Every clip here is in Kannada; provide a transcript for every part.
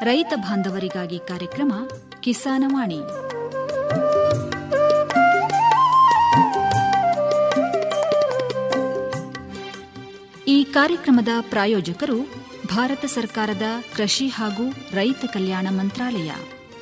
ರೈತ ಬಾಂಧವರಿಗಾಗಿ ಕಾರ್ಯಕ್ರಮ ಕಿಸಾನವಾಣಿ ಈ ಕಾರ್ಯಕ್ರಮದ ಪ್ರಾಯೋಜಕರು ಭಾರತ ಸರ್ಕಾರದ ಕೃಷಿ ಹಾಗೂ ರೈತ ಕಲ್ಯಾಣ ಮಂತ್ರಾಲಯ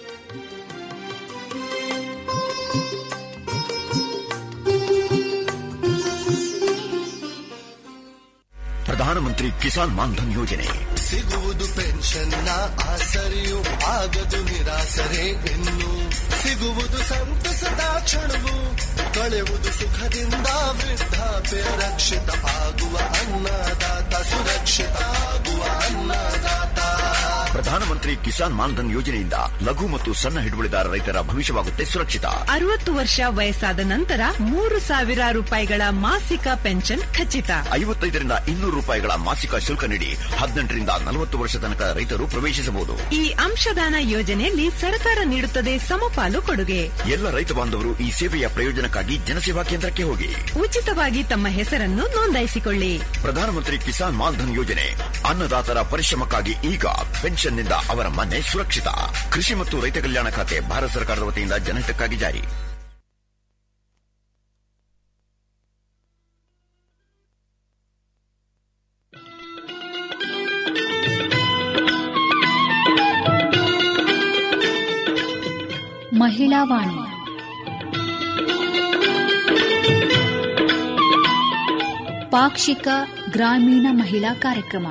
ಪ್ರಧಾನಮಂತ್ರಿ ಕಿಸಾನ್ ಮಾನ್ಧನ್ ಯೋಜನೆ ಸಿಗುವುದು ಪೆನ್ಷನ್ನ ಆಸರೆಯು ಆಗದು ನಿರಾಸರೆ ಇನ್ನು ಸಿಗುವುದು ಸಂತಸದ ಕ್ಷಣವು ಕಳೆಯುವುದು ಸುಖದಿಂದ ವೃದ್ಧಾಪ್ಯ ರಕ್ಷಿತ ಆಗುವ ಅನ್ನದಾತ ಸುರಕ್ಷಿತ ಆಗುವ ಅನ್ನದಾತ ಪ್ರಧಾನಮಂತ್ರಿ ಕಿಸಾನ್ ಮಾನ್ಧನ್ ಯೋಜನೆಯಿಂದ ಲಘು ಮತ್ತು ಸಣ್ಣ ಹಿಡುವಳಿದಾರ ರೈತರ ಭವಿಷ್ಯವಾಗುತ್ತೆ ಸುರಕ್ಷಿತ ಅರವತ್ತು ವರ್ಷ ವಯಸ್ಸಾದ ನಂತರ ಮೂರು ಸಾವಿರ ರೂಪಾಯಿಗಳ ಮಾಸಿಕ ಪೆನ್ಷನ್ ಖಚಿತ ಐವತ್ತೈದರಿಂದ ಇನ್ನೂರು ರೂಪಾಯಿಗಳ ಮಾಸಿಕ ಶುಲ್ಕ ನೀಡಿ ಹದಿನೆಂಟರಿಂದ ನಲವತ್ತು ವರ್ಷ ತನಕ ರೈತರು ಪ್ರವೇಶಿಸಬಹುದು ಈ ಅಂಶದಾನ ಯೋಜನೆಯಲ್ಲಿ ಸರ್ಕಾರ ನೀಡುತ್ತದೆ ಸಮಪಾಲು ಕೊಡುಗೆ ಎಲ್ಲ ರೈತ ಬಾಂಧವರು ಈ ಸೇವೆಯ ಪ್ರಯೋಜನಕ್ಕಾಗಿ ಜನಸೇವಾ ಕೇಂದ್ರಕ್ಕೆ ಹೋಗಿ ಉಚಿತವಾಗಿ ತಮ್ಮ ಹೆಸರನ್ನು ನೋಂದಾಯಿಸಿಕೊಳ್ಳಿ ಪ್ರಧಾನಮಂತ್ರಿ ಕಿಸಾನ್ ಮಾನ್ಧನ್ ಯೋಜನೆ ಅನ್ನದಾತರ ಪರಿಶ್ರಮಕ್ಕಾಗಿ ಈಗ ಪೆನ್ಷನ್ನಿಂದ ಅವರ ಮನೆ ಸುರಕ್ಷಿತ ಕೃಷಿ ಮತ್ತು ರೈತ ಕಲ್ಯಾಣ ಖಾತೆ ಭಾರತ ಸರ್ಕಾರದ ವತಿಯಿಂದ ಜನಹಿತಕ್ಕಾಗಿ ಜಾರಿ ಮಹಿಳಾ ವಾಣಿ ಪಾಕ್ಷಿಕ ಗ್ರಾಮೀಣ ಮಹಿಳಾ ಕಾರ್ಯಕ್ರಮ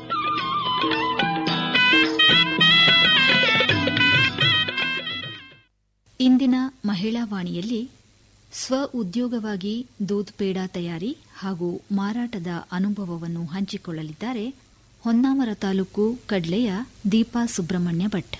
ಇಂದಿನ ಮಹಿಳಾ ವಾಣಿಯಲ್ಲಿ ಸ್ವ ಉದ್ಯೋಗವಾಗಿ ದೂದ್ ಪೇಡ ತಯಾರಿ ಹಾಗೂ ಮಾರಾಟದ ಅನುಭವವನ್ನು ಹಂಚಿಕೊಳ್ಳಲಿದ್ದಾರೆ ಹೊನ್ನಾವರ ತಾಲೂಕು ಕಡ್ಲೆಯ ದೀಪಾ ಸುಬ್ರಹ್ಮಣ್ಯ ಭಟ್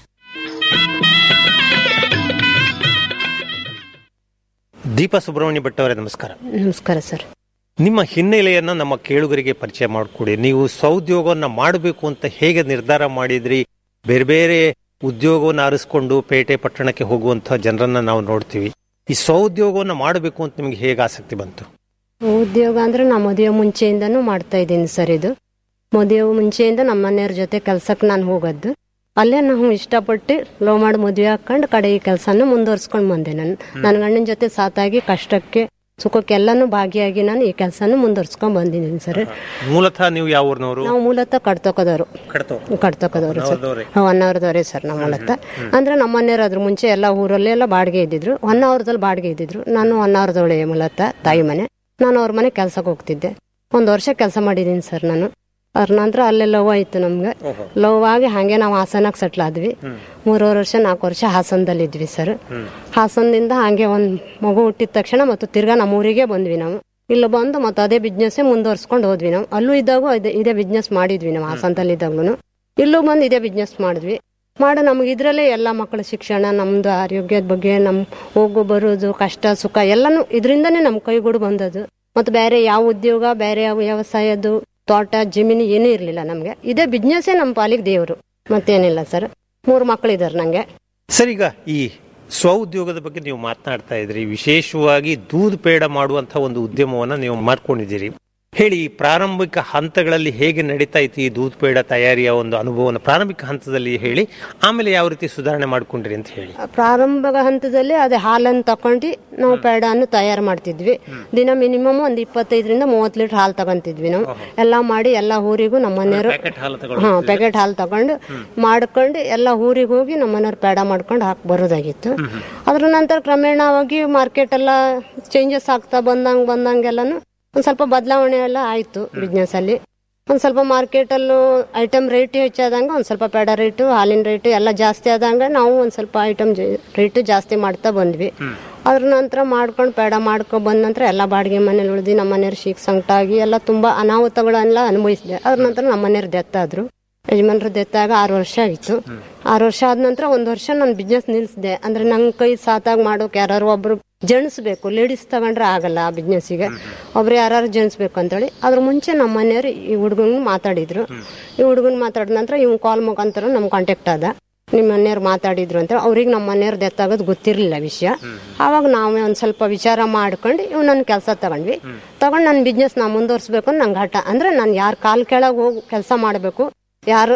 ದೀಪಾ ಸುಬ್ರಹ್ಮಣ್ಯ ಭಟ್ ಅವರೇ ನಮಸ್ಕಾರ ನಮಸ್ಕಾರ ಸರ್ ನಿಮ್ಮ ಹಿನ್ನೆಲೆಯನ್ನ ನಮ್ಮ ಕೇಳುಗರಿಗೆ ಪರಿಚಯ ಮಾಡಿಕೊಡಿ ನೀವು ಸ್ವಉದ್ಯೋಗವನ್ನ ಮಾಡಬೇಕು ಅಂತ ಹೇಗೆ ನಿರ್ಧಾರ ಮಾಡಿದ್ರಿ ಬೇರೆ ಬೇರೆ ಉದ್ಯೋಗವನ್ನು ಆರಿಸ್ಕೊಂಡು ಪೇಟೆ ಪಟ್ಟಣಕ್ಕೆ ಹೋಗುವಂತಹ ಜನರನ್ನ ನಾವು ನೋಡ್ತೀವಿ ಈ ಸ್ವಉದ್ಯೋಗವನ್ನ ಮಾಡಬೇಕು ಅಂತ ನಿಮಗೆ ಹೇಗೆ ಆಸಕ್ತಿ ಬಂತು ಉದ್ಯೋಗ ಅಂದ್ರೆ ನಾ ಮದುವೆ ಮುಂಚೆಯಿಂದನೂ ಮಾಡ್ತಾ ಇದ್ದೀನಿ ಸರ್ ಇದು ಮದುವೆ ಮುಂಚೆಯಿಂದ ನಮ್ಮ ಮನೆಯವ್ರ ಜೊತೆ ಕೆಲ್ಸಕ್ಕೆ ನಾನು ಹೋಗೋದು ಅಲ್ಲೇ ನಾವು ಇಷ್ಟಪಟ್ಟು ಲವ್ ಮಾಡಿ ಮದುವೆ ಹಾಕೊಂಡು ಕಡೆ ಈ ಕೆಲಸನ ಮುಂದುವರ್ಸ್ಕೊಂಡು ಬಂದೆ ನಾನು ನನ್ನ ಗಂಡನ ಜೊತೆ ಸಾತಾಗಿ ಕಷ್ಟಕ್ಕೆ ಸುಖಕ್ಕೆಲ್ಲಾನು ಭಾಗಿಯಾಗಿ ನಾನು ಈ ಕೆಲಸನ ಮುಂದುವರ್ಸ್ಕೊಂಡ್ ಬಂದಿದ್ದೀನಿ ಸರ್ ಮೂಲತಃ ನೀವು ಯಾವ ಊರಿನವರು ನಾವು ಮೂಲತಃ ಕಡ್ತೋಕೋದವ್ರು ಕಡ್ತೋ ಕಡ್ತೋಕೋದವ್ರು ಸರ್ ಹೊನ್ನಾವರದವ್ರೇ? ಹೊನ್ನಾವರದವರೇ ಸರ್ ನಮ್ಮ ಮೂಲತಃ ಅಂದ್ರೆ ನಮ್ಮ ಮನೆಯವ್ರು ಅದ್ರ ಮುಂಚೆ ಎಲ್ಲ ಊರಲ್ಲೆಲ್ಲ ಬಾಡಿಗೆ ಇದ್ದಿದ್ರು ಹೊನ್ನಾವರದಲ್ಲಿ ಬಾಡಿಗೆ ಇದ್ದಿದ್ರು ನಾನು ಹೊನ್ನಾವರದವಳೆ ಮೂಲತಃ ತಾಯಿ ಮನೆ ನಾನು ಅವ್ರ ಮನೆ ಕೆಲ್ಸಕ್ಕೆ ಹೋಗ್ತಿದ್ದೆ ಒಂದು ವರ್ಷ ಕೆಲಸ ಮಾಡಿದ್ದೀನಿ ಸರ್ ನಾನು ಅದ್ರ ನಂತರ ಅಲ್ಲೇ ಲವ್ ಆಯ್ತು ನಮ್ಗೆ ಲವ್ ಆಗಿ ಹಾಗೆ ನಾವು ಹಾಸನಕ್ಕೆ ಸೆಟ್ಲ್ ಆದ್ವಿ ಮೂರುವರೆ ವರ್ಷ ನಾಲ್ಕು ವರ್ಷ ಹಾಸನದಲ್ಲಿ ಇದ್ವಿ ಸರ್ ಹಾಸನದಿಂದ ಹಾಗೆ ಒಂದು ಮಗು ಹುಟ್ಟಿದ ತಕ್ಷಣ ಮತ್ತು ತಿರ್ಗಾ ನಮ್ಮ ಊರಿಗೆ ಬಂದ್ವಿ ನಾವು ಇಲ್ಲಿ ಬಂದು ಮತ್ತೆ ಅದೇ ಬಿಸ್ನೆಸ್ ಮುಂದುವರ್ಸ್ಕೊಂಡು ಹೋದ್ವಿ ನಾವು ಅಲ್ಲೂ ಇದ್ದಾಗೂ ಇದೇ ಇದೇ ಬಿಸ್ನೆಸ್ ಮಾಡಿದ್ವಿ ನಾವು ಹಾಸನದಲ್ಲಿ ಇದ್ದಾಗ್ಲೂ ಇಲ್ಲೂ ಬಂದು ಇದೇ ಬಿಸ್ನೆಸ್ ಮಾಡಿದ್ವಿ ಮಾಡಿ ನಮ್ಗೆ ಇದ್ರಲ್ಲೇ ಎಲ್ಲ ಮಕ್ಕಳ ಶಿಕ್ಷಣ ನಮ್ದು ಆರೋಗ್ಯದ ಬಗ್ಗೆ ನಮ್ ಹೋಗು ಬರೋದು ಕಷ್ಟ ಸುಖ ಎಲ್ಲಾನು ಇದರಿಂದನೇ ನಮ್ ಕೈಗೂಡು ಬಂದದ್ದು ಮತ್ತೆ ಬೇರೆ ಯಾವ ಉದ್ಯೋಗ ಬೇರೆ ಯಾವ ವ್ಯವಸಾಯದ್ದು ತೋಟ ಜಮೀನು ಏನೂ ಇರ್ಲಿಲ್ಲ ನಮ್ಗೆ ಇದೇ ಬಿಸ್ನೆಸ್ಸೇ ನಮ್ಮ ಪಾಲಿಗೆ ದೇವರು ಮತ್ತೇನಿಲ್ಲ ಸರ್ ಮೂರು ಮಕ್ಕಳಿದ್ದಾರೆ ನಂಗೆ ಸರ್ ಈಗ ಈ ಸ್ವ ಉದ್ಯೋಗದ ಬಗ್ಗೆ ನೀವು ಮಾತನಾಡ್ತಾ ಇದ್ರಿ ವಿಶೇಷವಾಗಿ ದೂದ್ ಪೇಡ ಮಾಡುವಂತಹ ಒಂದು ಉದ್ಯಮವನ್ನ ನೀವು ಮಾಡ್ಕೊಂಡಿದ್ದೀರಿ ಹೇಳಿ ಈ ಪ್ರಾರಂಭಿಕ ಹಂತಗಳಲ್ಲಿ ಹೇಗೆ ನಡೀತಾ ಇತ್ತು ಈ ದೂದ್ ಪೇಡ ತಯಾರಿಯ ಒಂದು ಅನುಭವನ ಪ್ರಾರಂಭಿಕ ಹಂತದಲ್ಲಿ ಹೇಳಿ ಆಮೇಲೆ ಯಾವ ರೀತಿ ಸುಧಾರಣೆ ಮಾಡ್ಕೊಂಡ್ರಿ ಅಂತ ಹೇಳಿ ಪ್ರಾರಂಭ ಹಂತದಲ್ಲಿ ಅದೇ ಹಾಲನ್ನು ತಕೊಂಡು ನಾವು ಪೇಡನ್ನು ತಯಾರು ಮಾಡ್ತಿದ್ವಿ ದಿನ ಮಿನಿಮಮ್ ಒಂದು ಇಪ್ಪತ್ತೈದರಿಂದ ಮೂವತ್ತು ಲೀಟರ್ ಹಾಲು ತಗೊಂತಿದ್ವಿ ನಾವು ಎಲ್ಲ ಮಾಡಿ ಎಲ್ಲ ಊರಿಗೂ ನಮ್ಮ ಮನೆಯವರು ಪ್ಯಾಕೆಟ್ ಹಾಲು ತಗೊಳ್ಳೋ ಹಾ ಪ್ಯಾಕೆಟ್ ಹಾಲು ತಗೊಂಡು ಮಾಡ್ಕೊಂಡು ಎಲ್ಲ ಊರಿಗೆ ಹೋಗಿ ನಮ್ಮ ಮನೆಯವ್ರು ಪೇಡ ಮಾಡ್ಕೊಂಡು ಹಾಕಿ ಬರೋದಾಗಿತ್ತು ಅದ್ರ ನಂತರ ಕ್ರಮೇಣವಾಗಿ ಮಾರ್ಕೆಟ್ ಎಲ್ಲ ಚೇಂಜಸ್ ಆಗ್ತಾ ಬಂದಂಗ್ ಬಂದಂಗೆಲ್ಲನು ಒಂದ್ ಸ್ವಲ್ಪ ಬದಲಾವಣೆ ಎಲ್ಲ ಆಯ್ತು ಬಿಸ್ನೆಸ್ ಅಲ್ಲಿ ಒಂದ್ ಸ್ವಲ್ಪ ಮಾರ್ಕೆಟ್ ಅಲ್ಲೂ ಐಟಮ್ ರೇಟ್ ಹೆಚ್ಚಾದಂಗ ಒಂದ್ ಸ್ವಲ್ಪ ಪೇಡ ರೇಟು ಹಾಲಿನ ರೇಟು ಎಲ್ಲ ಜಾಸ್ತಿ ಆದಂಗ ನಾವು ಒಂದ್ ಸ್ವಲ್ಪ ಐಟಮ್ ರೇಟು ಜಾಸ್ತಿ ಮಾಡ್ತಾ ಬಂದ್ವಿ ಅದ್ರ ನಂತರ ಮಾಡ್ಕೊಂಡು ಪೇಡ ಮಾಡ್ಕೊಂಡ್ ಬಂದ ನಂತರ ಎಲ್ಲ ಬಾಡಿಗೆ ಮನೇಲಿ ಉಳಿದು ನಮ್ಮ ಮನೆಯವ್ರು ಶೀಕ್ ಸಂಕಟ ಆಗಿ ಎಲ್ಲ ತುಂಬಾ ಅನಾಹುತಗಳೆಲ್ಲ ಅನುಭವಿಸಿದೆ ಅದ್ರ ನಂತರ ನಮ್ಮ ಮನೆಯವ್ರು ಡೆತ್ ಆದ್ರು ಯಜಮಾನ್ರ ಡೆತ್ ಆಗ ಆರು ವರ್ಷ ಆಗಿತ್ತು ಆರು ವರ್ಷ ಆದ ನಂತರ ಒಂದ್ ವರ್ಷ ನಾನು ಬಿಸ್ನೆಸ್ ನಿಲ್ಸಿದೆ ಅಂದ್ರೆ ನಂಗ್ ಕೈ ಸಾತಾಗ ಮಾಡೋಕೆ ಯಾರು ಒಬ್ರು ಜಣಿಸ್ಬೇಕು ಲೇಡೀಸ್ ತಗೊಂಡ್ರೆ ಆಗಲ್ಲ ಆ ಬಿಸ್ನೆಸ್ಸಿಗೆ ಒಬ್ರು ಯಾರು ಜಣಿಸ್ಬೇಕು ಅಂತೇಳಿ ಅದ್ರ ಮುಂಚೆ ನಮ್ಮ ಮನೆಯವ್ರು ಈ ಹುಡುಗನ್ ಮಾತಾಡಿದ್ರು ಈ ಹುಡುಗನ್ ಮಾತಾಡಿದ ನಂತರ ಇವ್ ಕಾಲ್ ಮುಖಾಂತರ ನಮ್ ಕಾಂಟ್ಯಾಕ್ಟ್ ಆದ ನಿಮ್ಮ ಮನೆಯವ್ರು ಮಾತಾಡಿದ್ರು ಅಂತ ಅವ್ರಿಗೆ ನಮ್ಮ ಮನೆಯವ್ರು ಡೆತ್ ಆಗೋದು ಗೊತ್ತಿರಲಿಲ್ಲ ವಿಷಯ ಆವಾಗ ನಾವೇ ಒಂದ್ ಸ್ವಲ್ಪ ವಿಚಾರ ಮಾಡ್ಕೊಂಡು ಇವ್ ನನ್ನ ಕೆಲಸ ತಗೊಂಡ್ವಿ ತಗೊಂಡ್ ನನ್ನ ಬಿಸ್ನೆಸ್ ನಾ ಮುಂದುವರ್ಸ್ಬೇಕು ಅಂತ ನಂಗೆ ಹಠ ಅಂದ್ರೆ ನಾನು ಯಾರ ಕಾಲ್ ಕೆಳಗೆ ಹೋಗಿ ಕೆಲಸ ಮಾಡಬೇಕು ಯಾರು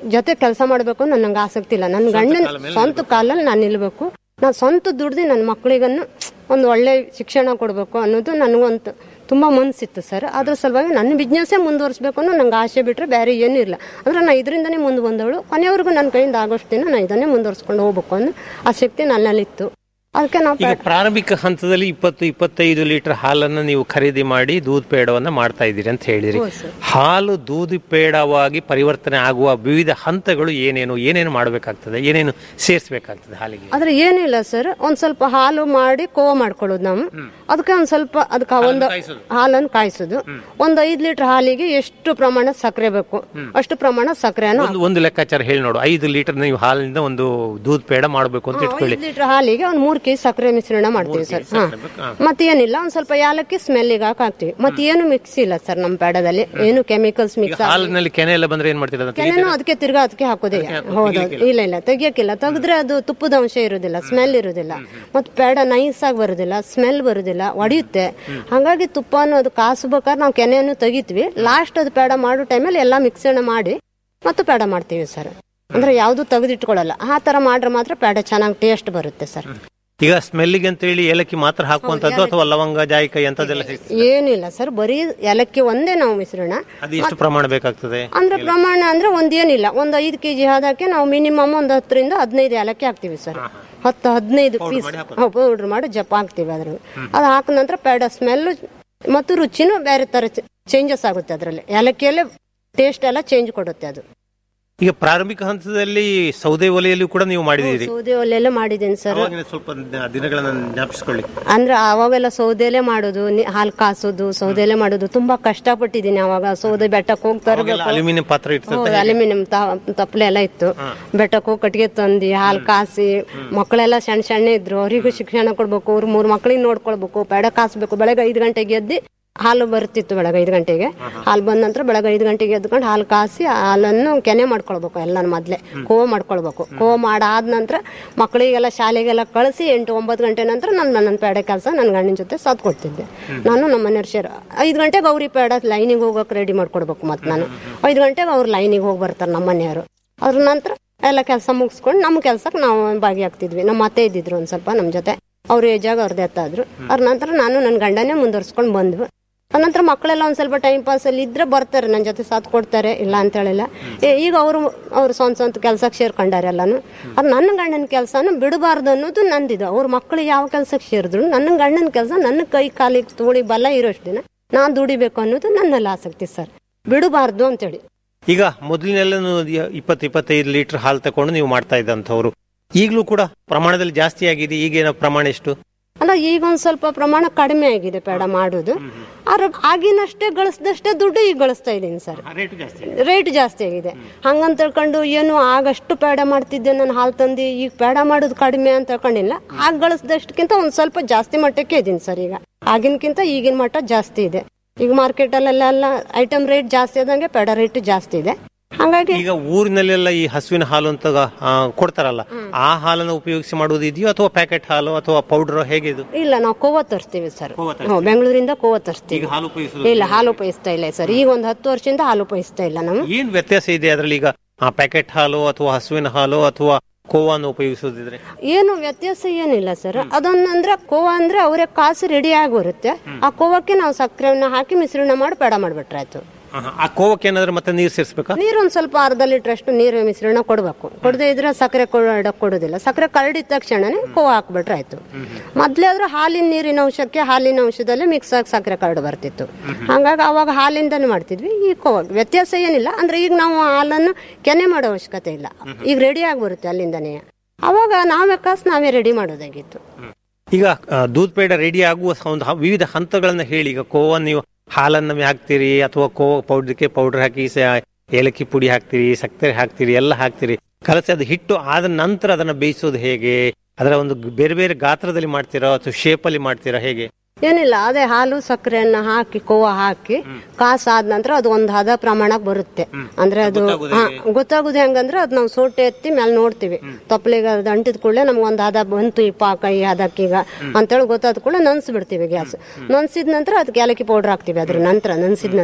ಜೊತೆ ಕೆಲಸ ಮಾಡಬೇಕು ಅಂತ ನಂಗೆ ಆಸಕ್ತಿ ಇಲ್ಲ ನನ್ನ ಗಂಡನ ಸ್ವಂತ ಕಾಲಲ್ಲಿ ನಾನು ನಿಲ್ಬೇಕು ನಾನು ಸ್ವಂತ ದುಡ್ದು ನನ್ನ ಮಕ್ಕಳಿಗನ್ನು ಒಂದು ಒಳ್ಳೆ ಶಿಕ್ಷಣ ಕೊಡಬೇಕು ಅನ್ನೋದು ನನಗೊಂದು ತುಂಬ ಮನಸ್ಸಿತ್ತು ಸರ್ ಅದ್ರ ಸಲುವಾಗಿ ನನ್ನ ಬಿಸ್ನೆಸ್ಸೇ ಮುಂದುವರಿಸ್ಬೇಕು ಅನ್ನೋ ನಂಗೆ ಆಸೆ ಬಿಟ್ಟರೆ ಬೇರೆ ಏನೂ ಇಲ್ಲ ಅಂದ್ರೆ ನಾನು ಇದರಿಂದನೇ ಮುಂದೆ ಬಂದವಳು ಕೊನೆಯವರೆಗೂ ನನ್ನ ಕೈಯಿಂದ ಆಗೋಷ್ಟು ದಿನ ನಾನು ಇದನ್ನೇ ಮುಂದುವರಿಸ್ಕೊಂಡು ಹೋಗ್ಬೇಕು ಅನ್ನೋ ಆ ಶಕ್ತಿ ನನ್ನಲ್ಲಿತ್ತು ಅದಕ್ಕೆ ನಾವು ಈಗ ಪ್ರಾರಂಭಿಕ ಹಂತದಲ್ಲಿ ಇಪ್ಪತ್ತು ಇಪ್ಪತ್ತೈದು ಲೀಟರ್ ಹಾಲನ್ನು ನೀವು ಖರೀದಿ ಮಾಡಿ ದೂದ್ ಪೇಡವನ್ನ ಮಾಡ್ತಾ ಇದ್ದೀರಿ ಅಂತ ಹೇಳಿದ್ರಿ ಹಾಲು ದೂದ್ ಪೇಡವಾಗಿ ಪರಿವರ್ತನೆ ಆಗುವ ವಿವಿಧ ಹಂತಗಳು ಏನೇನು ಏನೇನು ಮಾಡಬೇಕಾಗ್ತದೆ ಏನೇನು ಸೇರಿಸಬೇಕಾಗ್ತದೆ ಹಾಲಿಗೆ ಆದ್ರೆ ಏನಿಲ್ಲ ಸರ್ ಒಂದ್ ಸ್ವಲ್ಪ ಹಾಲು ಮಾಡಿ ಕೋವ ಮಾಡ್ಕೊಳ್ಳೋದು ನಾವು ಅದಕ್ಕೆ ಒಂದ್ ಸ್ವಲ್ಪ ಅದಕ್ಕೆ ಒಂದು ಹಾಲನ್ನು ಕಾಯಿಸೋದು ಒಂದ್ ಐದ್ ಲೀಟರ್ ಹಾಲಿಗೆ ಎಷ್ಟು ಪ್ರಮಾಣ ಸಕ್ಕರೆ ಬೇಕು ಅಷ್ಟು ಪ್ರಮಾಣ ಸಕ್ಕರೆಯನ್ನು ಒಂದು ಒಂದು ಲೆಕ್ಕಾಚಾರ ಹೇಳಿ ನೋಡು ಐದು ಲೀಟರ್ ನೀವು ಹಾಲಿನಿಂದ ಒಂದು ದೂದ್ ಪೇಡ ಮಾಡಬೇಕು ಅಂತ ಇಟ್ಕೊಳ್ಳಿ ಐದ್ ಲೀಟರ್ ಹಾಲಿಗೆ ಒಂದ್ ಮೂರ್ ಕೆಜಿ ಸಕ್ಕರೆ ಮಿಶ್ರಣ ಮಾಡ್ತೀವಿ ಸರ್ ಹಾ ಮತ್ತೆ ಏನಿಲ್ಲ ಒಂದ್ ಸ್ವಲ್ಪ ಯಾಲಕ್ಕಿ ಸ್ಮೆಲ್ಗೆ ಹಾಕ್ತಿವಿ ಮತ್ತೆ ಏನು ಮಿಕ್ಸ್ ಇಲ್ಲ ಸರ್ ನಮ್ಮ ಪೇಡದಲ್ಲಿ ಏನು ಕೆಮಿಕಲ್ಸ್ ಮಿಕ್ಸ್ ಹಾಲಿನಲ್ಲಿ ಕೆನೆ ಎಲ್ಲ ಬಂದ್ರೆ ಏನ್ ಮಾಡ್ತೀರಾ ಅದನ್ನ ಕೆನೆನೂ ಅದಕ್ಕೆ ತಿರ್ಗಾ ಅದಕ್ಕೆ ಹಾಕೋದೇ ಹೌದು ಇಲ್ಲ ಇಲ್ಲ ತೆಗಿಯಕ್ಕಿಲ್ಲ ತೆಗೆದ್ರೆ ಅದು ತುಪ್ಪದ ಅಂಶ ಇರೋದಿಲ್ಲ ಸ್ಮೆಲ್ ಇರೋದಿಲ್ಲ ಮತ್ತೆ ಪೇಡ ನೈಸ್ ಆಗಿ ಬರೋದಿಲ್ಲ ಸ್ಮೆಲ್ ಬರೋದಿಲ್ಲ ಒಡೆಯುತ್ತೆ ಹಾಗಾಗಿ ತುಪ್ಪನು ಅದು ಕಾಸ್ಬೇಕಾದ್ರೆ ನಾವು ಕೆನೆಯನ್ನು ತೆಗಿತೀವಿ ಲಾಸ್ಟ್ ಅದು ಪೇಡ ಮಾಡೋ ಟೈಮಲ್ಲಿ ಎಲ್ಲ ಮಿಕ್ಸಣ ಮಾಡಿ ಮತ್ತೆ ಪೇಡ ಮಾಡ್ತೀವಿ ಸರ್ ಅಂದ್ರೆ ಯಾವುದು ತೆಗೆದಿಟ್ಕೊಳ್ಳಲ್ಲ ಆ ತರ ಮಾಡ್ರೆ ಮಾತ್ರ ಪೇಡ ಚೆನ್ನಾಗಿ ಟೇಸ್ಟ್ ಬರುತ್ತೆ ಸರ್ ಈಗ ಸ್ಮೆಲ್ಗೆ ಅಂತ ಹೇಳಿ ಏಲಕ್ಕಿ ಮಾತ್ರ ಹಾಕುವಂತದ್ದು ಅಥವಾ ಲವಂಗ ಜಾಯಿಕಾಯಿ ಅಂತದೆಲ್ಲ ಸಿಗ್ತದೆ ಏನಿಲ್ಲ ಸರ್ ಬರೀ ಏಲಕ್ಕಿ ಒಂದೇ ನಾವು ಮಿಶ್ರಣ ಅದು ಎಷ್ಟು ಪ್ರಮಾಣ ಬೇಕಾಗ್ತದೆ ಅಂದ್ರೆ ಪ್ರಮಾಣ ಅಂದ್ರೆ ಒಂದೇನಿಲ್ಲ ಒಂದ್ ಐದು ಕೆಜಿ ಹಾದಕ್ಕೆ ನಾವು ಮಿನಿಮಮ್ ಒಂದ್ ಹತ್ತರಿಂದ ಹದಿನೈದು ಏಲಕ್ಕಿ ಹಾಕ್ತಿವಿ ಸರ್ ಹತ್ತು ಹದಿನೈದು ಪೀಸ್ ಪೌಡರ್ ಮಾಡಿ ಜಪ ಹಾಕ್ತಿವಿ ಅದ್ರ ಅದು ಹಾಕಿದ ನಂತರ ಪೇಡ ಸ್ಮೆಲ್ ಮತ್ತು ರುಚಿನೂ ಬೇರೆ ತರ ಚೇಂಜಸ್ ಆಗುತ್ತೆ ಅದರಲ್ಲಿ ಏಲಕ್ಕಿಯಲ್ಲೇ ಟೇಸ್ಟ್ ಎಲ್ಲ ಚೇಂಜ್ ಕೊಡುತ್ತೆ ಅದು ಈಗ ಪ್ರಾರಂಭಿಕ ಹಂತದಲ್ಲಿ ಸೌದೆ ಒಲೆಯಲ್ಲಿ ಕೂಡ ನೀವು ಮಾಡಿದ್ದೀರಿ ಸೌದೆ ಒಲೆಲ್ಲ ಮಾಡಿದ್ದೀನಿ ಸರ್ ಅವಾಗಿನ ಸ್ವಲ್ಪ ದ- ದಿನಗಳನ್ನ ಜ್ಞಾಪಿಸ್ಕೊಳ್ಳಿ ಅಂದ್ರೆ ಅವಾಗೆಲ್ಲ ಸೌದೆಲೆ ಮಾಡೋದು ನಿ- ಹಾಲು ಕಾಸೋದು ಸೌದೆಲೆ ಮಾಡೋದು ತುಂಬಾ ಕಷ್ಟಪಟ್ಟಿದ್ದೀನಿ ಅವಾಗ ಸೌದೆ ಬೆಟ್ಟಕ್ಕೆ ಹೋಗಿ ತರಬೇಕು ಅಲ್ಯೂಮಿನಿಯಂ ಪಾತ್ರ ಇರ್ತದೆ ಹೌದು ಅಲ್ಯೂಮಿನಿಯಂ ತಪ್ಪಲೆ ಎಲ್ಲ ಇತ್ತು ಬೆಟ್ಟಕ್ಕೆ ಹೋಗಿ ಕಟ್ಟಿಗೆ ತಂದು ಹಾಲು ಕಾಸಿ ಮಕ್ಕಳೆಲ್ಲ ಸಣ್ಣ ಸಣ್ಣ ಇದ್ರು ಅವರಿಗೂ ಶಿಕ್ಷಣ ಕೊಡ್ಬೇಕು ಅವ್ರು ಮೂರ್ ಮಕ್ಳಿಗೆ ನೋಡ್ಕೊಳ್ಬೇಕು ಪೇಡ ಕಾಸ್ಬೇಕು ಬೆಳಗ್ಗೆ ಐದು ಗಂಟೆಗೆ ಎದ್ದು ಹಾಲು ಬರ್ತಿತ್ತು ಬೆಳಗ್ಗೆ ಐದು ಗಂಟೆಗೆ ಹಾಲು ಬಂದ ನಂತರ ಬೆಳಗ್ಗೆ ಐದು ಗಂಟೆಗೆ ಎದ್ಕೊಂಡು ಹಾಲು ಕಾಸಿ ಹಾಲನ್ನು ಕೆನೆ ಮಾಡ್ಕೊಳ್ಬೇಕು ಎಲ್ಲಾನು ಮೊದ್ಲೇ ಕೋವ ಮಾಡ್ಕೊಳ್ಬೇಕು ಕೋವ ಮಾಡಾದ ನಂತರ ಮಕ್ಕಳಿಗೆಲ್ಲ ಶಾಲೆಗೆಲ್ಲ ಕಳಿಸಿ ಎಂಟು ಒಂಬತ್ತು ಗಂಟೆ ನಂತರ ನಾನು ನನ್ನ ಪೇಡೆ ಕೆಲಸ ನನ್ನ ಗಂಡನ ಜೊತೆ ಸಾಥ್ ಕೊಡ್ತಿದ್ದೆ ನಾನು ನಮ್ಮ ಮನೆಯವ್ರ ಸೇರ್ ಐದು ಗಂಟೆಗೆ ಅವ್ರಿಗೆ ಪೇಡ ಲೈನಿಗೆ ಹೋಗಕ್ಕೆ ರೆಡಿ ಮಾಡ್ಕೊಡ್ಬೇಕು ಮತ್ತೆ ನಾನು ಐದು ಗಂಟೆಗೆ ಅವ್ರು ಲೈನಿಗೆ ಹೋಗಿ ಬರ್ತಾರೆ ನಮ್ಮ ಮನೆಯವರು ಅದ್ರ ನಂತರ ಎಲ್ಲ ಕೆಲಸ ಮುಗಿಸ್ಕೊಂಡು ನಮ್ಮ ಕೆಲ್ಸಕ್ಕೆ ನಾವು ಭಾಗಿಯಾಗ್ತಿದ್ವಿ ನಮ್ಮ ಅತ್ತೆ ಇದ್ದಿದ್ರು ಒಂದ್ ಸ್ವಲ್ಪ ನಮ್ಮ ಜೊತೆ ಅವ್ರ ಏಜಾಗ ಅವ್ರ ಡೆತ್ ಆದ್ರು ಅದ್ರ ನಂತರ ನಾನು ನನ್ನ ಗಂಡನೇ ಮುಂದುವರ್ಸ್ಕೊಂಡು ಬಂದ್ವು ಅನಂತರ ಮಕ್ಕಳೆಲ್ಲ ಒಂದ್ ಸ್ವಲ್ಪ ಟೈಮ್ ಪಾಸ್ ಅಲ್ಲಿ ಇದ್ರೆ ಬರ್ತಾರೆ ನನ್ನ ಜೊತೆ ಸಾಥ್ ಕೊಡ್ತಾರೆ ಇಲ್ಲ ಅಂತ ಹೇಳಿಲ್ಲ ಏ, ಈಗ ಅವರು ಅವ್ರು ಸ್ವಂತ ಸ್ವಂತ ಕೆಲ್ಸಕ್ಕೆ ಸೇರ್ಕೊಂಡಾರೆ ಎಲ್ಲಾನು ಅದು ನನ್ನ ಗಂಡನ ಕೆಲಸನ ಬಿಡಬಾರ್ದು ಅನ್ನೋದು ನಂದಿದು ಅವ್ರ ಮಕ್ಕಳು ಯಾವ ಕೆಲ್ಸಕ್ಕೆ ಸೇರಿದ್ರು ನನ್ನ ಗಂಡನ ಕೆಲಸ ನನ್ನ ಕೈ ಕಾಲಿಗೆ ತೋಳಿ ಬಲ ಇರೋಷ್ಟು ದಿನ ನಾನ್ ದುಡಿಬೇಕು ಅನ್ನೋದು ನನ್ನಲ್ಲಿ ಆಸಕ್ತಿ ಸರ್ ಬಿಡಬಾರ್ದು ಅಂತೇಳಿ ಈಗ ಮೊದಲಿನೆಲ್ಲ ಇಪ್ಪತ್ತು ಇಪ್ಪತ್ತೈದು ಲೀಟರ್ ಹಾಲು ತಕೊಂಡು ನೀವು ಮಾಡ್ತಾ ಇದ್ದಂಥವ್ರು ಈಗಲೂ ಕೂಡ ಪ್ರಮಾಣದಲ್ಲಿ ಜಾಸ್ತಿ ಆಗಿದೆ ಈಗೇನ ಪ್ರಮಾಣ ಎಷ್ಟು ಅಲ್ಲ ಈಗ ಒಂದ್ ಸ್ವಲ್ಪ ಪ್ರಮಾಣ ಕಡಿಮೆ ಆಗಿದೆ ಪೇಡ ಮಾಡೋದು ಆದ್ರೆ ಆಗಿನಷ್ಟೇ ಗಳಿಸಿದಷ್ಟೇ ದುಡ್ಡು ಈಗ ಗಳಿಸ್ತಾ ಇದ್ದೀನಿ ಸರ್ ರೇಟ್ ಜಾಸ್ತಿ ರೇಟ್ ಜಾಸ್ತಿ ಆಗಿದೆ ಹಂಗಂತ ತಿಳ್ಕೊಂಡು ಏನು ಆಗಷ್ಟು ಪೇಡ ಮಾಡ್ತಿದ್ದೆ ನಾನು ಹಾಲು ತಂದು ಈಗ ಪೇಡ ಮಾಡೋದು ಕಡಿಮೆ ಅಂತ ತಿಳ್ಕೊಂಡಿಲ್ಲ ಆಗ ಗಳಿಸಿದಷ್ಟಕ್ಕಿಂತ ಒಂದ್ ಸ್ವಲ್ಪ ಜಾಸ್ತಿ ಮಟ್ಟಕ್ಕೆ ಇದ್ದೀನಿ ಸರ್ ಈಗ ಆಗಿನಕ್ಕಿಂತ ಈಗಿನ ಮಟ್ಟ ಜಾಸ್ತಿ ಇದೆ ಈಗ ಮಾರ್ಕೆಟಲ್ಲೆಲ್ಲ ಐಟಮ್ ರೇಟ್ ಜಾಸ್ತಿ ಆದಂಗೆ ಪೇಡ ರೇಟ್ ಜಾಸ್ತಿ ಇದೆ ಹಂಗಾಗಿ ಈಗ ಊರಿನಲ್ಲೆಲ್ಲ ಈ ಹಸುವಿನ ಹಾಲು ಅಂತ ಆ, ಕೊಡ್ತಾರಲ್ಲ ಆ ಹಾಲನ್ನು ಉಪಯೋಗಿಸಿ ಮಾಡುವುದು ಇದೆಯೋ ಅಥವಾ ಪ್ಯಾಕೆಟ್ ಹಾಲು ಅಥವಾ ಪೌಡರ್ ಹೇಗೆ ಇದು ಇಲ್ಲ ನಾವು ಕೋವ ತರಿಸ್ತೀವಿ ಸರ್ ಕೋವ ಹ್ಞೂ ಬೆಂಗಳೂರಿಂದ ಕೋವ ತರಿಸ್ತೀವಿ ಈಗ ಹಾಲು ಉಪಯೋಗಿಸುವುದು ಇಲ್ಲ ಹಾಲು ಉಪಯೋಗಿಸ್ತಾ ಇಲ್ಲ ಸರ್ ಈಗ ಒಂದು ಹತ್ತು ವರ್ಷದಿಂದ ಹಾಲು ಉಪಯೋಗಿಸ್ತಾ ಇಲ್ಲ ನಾವು ಏನ್ ವ್ಯತ್ಯಾಸ ಇದೆ ಅದರಲ್ಲಿ ಈಗ ಆ ಪ್ಯಾಕೆಟ್ ಹಾಲು ಅಥವಾ ಹಸುವಿನ ಹಾಲು ಅಥವಾ ಕೋವನ್ನು ಉಪಯೋಗಿಸುವುದಿದ್ರೆ ಏನು ವ್ಯತ್ಯಾಸ ಏನಿಲ್ಲ ಸರ್ ಅದೊಂದಂದ್ರೆ ಕೋವಾ ಅಂದ್ರೆ ಅವರೇ ಕಾಸು ರೆಡಿ ಆಗಿ ಬರುತ್ತೆ ಆ ಕೋವಕ್ಕೆ ನಾವು ಸಕ್ಕರೆಯನ್ನ ಹಾಕಿ ಮಿಶ್ರಣ ಮಾಡಿ ಬೇಡ ಮಾಡ್ಬಿಟ್ರಾಯ್ತು ಆಹಾ, ಆ ಕೋವಕ್ಕೆ ಏನಾದ್ರೆ ಮತ್ತೆ ನೀರು ಸೇರಿಸ್ಬೇಕಾ ನೀರು ಒಂದ್ ಸ್ವಲ್ಪ ಅರ್ಧ ಲೀಟರ್ ಅಷ್ಟು ನೀರು ಮಿಶ್ರಣ ಕೊಡ್ಬೇಕು ಕೊಡದೇ ಇದ್ರೆ ಸಕ್ಕರೆ ಕೊಡಕ್ ಕೊಡೋದಿಲ್ಲ ಸಕ್ಕರೆ ಕರಡಿದ ತಕ್ಷಣನೇ ಕೋವ ಹಾಕ್ಬಿಟ್ರೆ ಆಯ್ತು ಮೊದ್ಲೇ ಆದ್ರೆ ಹಾಲಿನ ನೀರಿನ ಅಂಶಕ್ಕೆ ಹಾಲಿನ ಅಂಶದಲ್ಲಿ ಮಿಕ್ಸ್ ಆಗಿ ಸಕ್ಕರೆ ಕರಡು ಬರ್ತಿತ್ತು ಹಂಗಾಗಿ ಅವಾಗ ಹಾಲಿಂದನೇ ಮಾಡ್ತಿದ್ವಿ ಈ ಕೋವ ವ್ಯತ್ಯಾಸ ಏನಿಲ್ಲ ಅಂದ್ರೆ ಈಗ ನಾವು ಹಾಲನ್ನು ಕೆನೆ ಮಾಡೋ ಅವಶ್ಯಕತೆ ಇಲ್ಲ ಈಗ ರೆಡಿ ಆಗಿ ಬರುತ್ತೆ ಅಲ್ಲಿಂದನೇ ಅವಾಗ ನಾವೇ ಕಾಸು ನಾವೇ ರೆಡಿ ಮಾಡೋದಾಗಿತ್ತು ಈಗ ಆ, ದೂದ್ ಪೇಡ ರೆಡಿ ಆಗುವ ಸ- ಒಂದು ಹ- ವಿವಿಧ ಹಂತಗಳನ್ನ ಹೇಳಿ ಈಗ ಕೋವನ್ನು ನೀವು ಹಾಲನ್ನ ಹಾಕ್ತೀರಿ ಅಥವಾ ಕೋ ಪೌಡರ್ಗೆ ಪೌಡರ್ ಹಾಕಿ ಸ- ಏಲಕ್ಕಿ ಪುಡಿ ಹಾಕ್ತೀರಿ ಸಕ್ಕರೆ ಹಾಕ್ತೀರಿ ಎಲ್ಲ ಹಾಕ್ತೀರಿ ಕಲಸಿ ಅದು ಹಿಟ್ಟು ಆದ ನಂತರ ಅದನ್ನ ಬೇಯಿಸೋದು ಹೇಗೆ ಅದರ ಒಂದು ಗ್- ಬೇರೆ ಬೇರೆ ಗಾತ್ರದಲ್ಲಿ ಮಾಡ್ತೀರಾ ಅಥವಾ ಶೇಪಲ್ಲಿ ಮಾಡ್ತೀರಾ ಹೇಗೆ ಏನಿಲ್ಲ ಅದೇ ಹಾಲು ಸಕ್ಕರೆಯನ್ನ ಹಾಕಿ ಕೋವ ಹಾಕಿ ಕಾಸು ಆದ ನಂತರ ಅದು ಒಂದು ಹದ ಪ್ರಮಾಣಕ್ಕೆ ಬರುತ್ತೆ ಅಂದ್ರೆ ಅದು ಹಾ, ಗೊತ್ತಾಗುದು ಹೆಂಗಂದ್ರೆ ಅದು ನಾವು ಸೋಟೆ ಎತ್ತಿ ಮೇಲೆ ನೋಡ್ತೀವಿ ತಪ್ಪಲಿಗೆ ಅದು ಅಂಟಿದ ಕೂಡಲೇ ನಮ್ಗೆ ಒಂದು ಹದ ಬಂತು ಈ ಪಾಕ ಈ ಹದಕ್ಕೀಗ ಅಂತೇಳಿ ಗೊತ್ತಾದ ಕೂಡಲೇ ನನ್ಸ್ ಬಿಡ್ತೀವಿ ಗ್ಯಾಸ್ ನನ್ಸಿದ ನಂತರ ಅದಕ್ಕೆ ಏಲಕ್ಕಿ ಪೌಡರ್ ಹಾಕ್ತಿವಿ ಅದ್ರ ನಂತರ ನನ್ಸಿದ ನಂತರ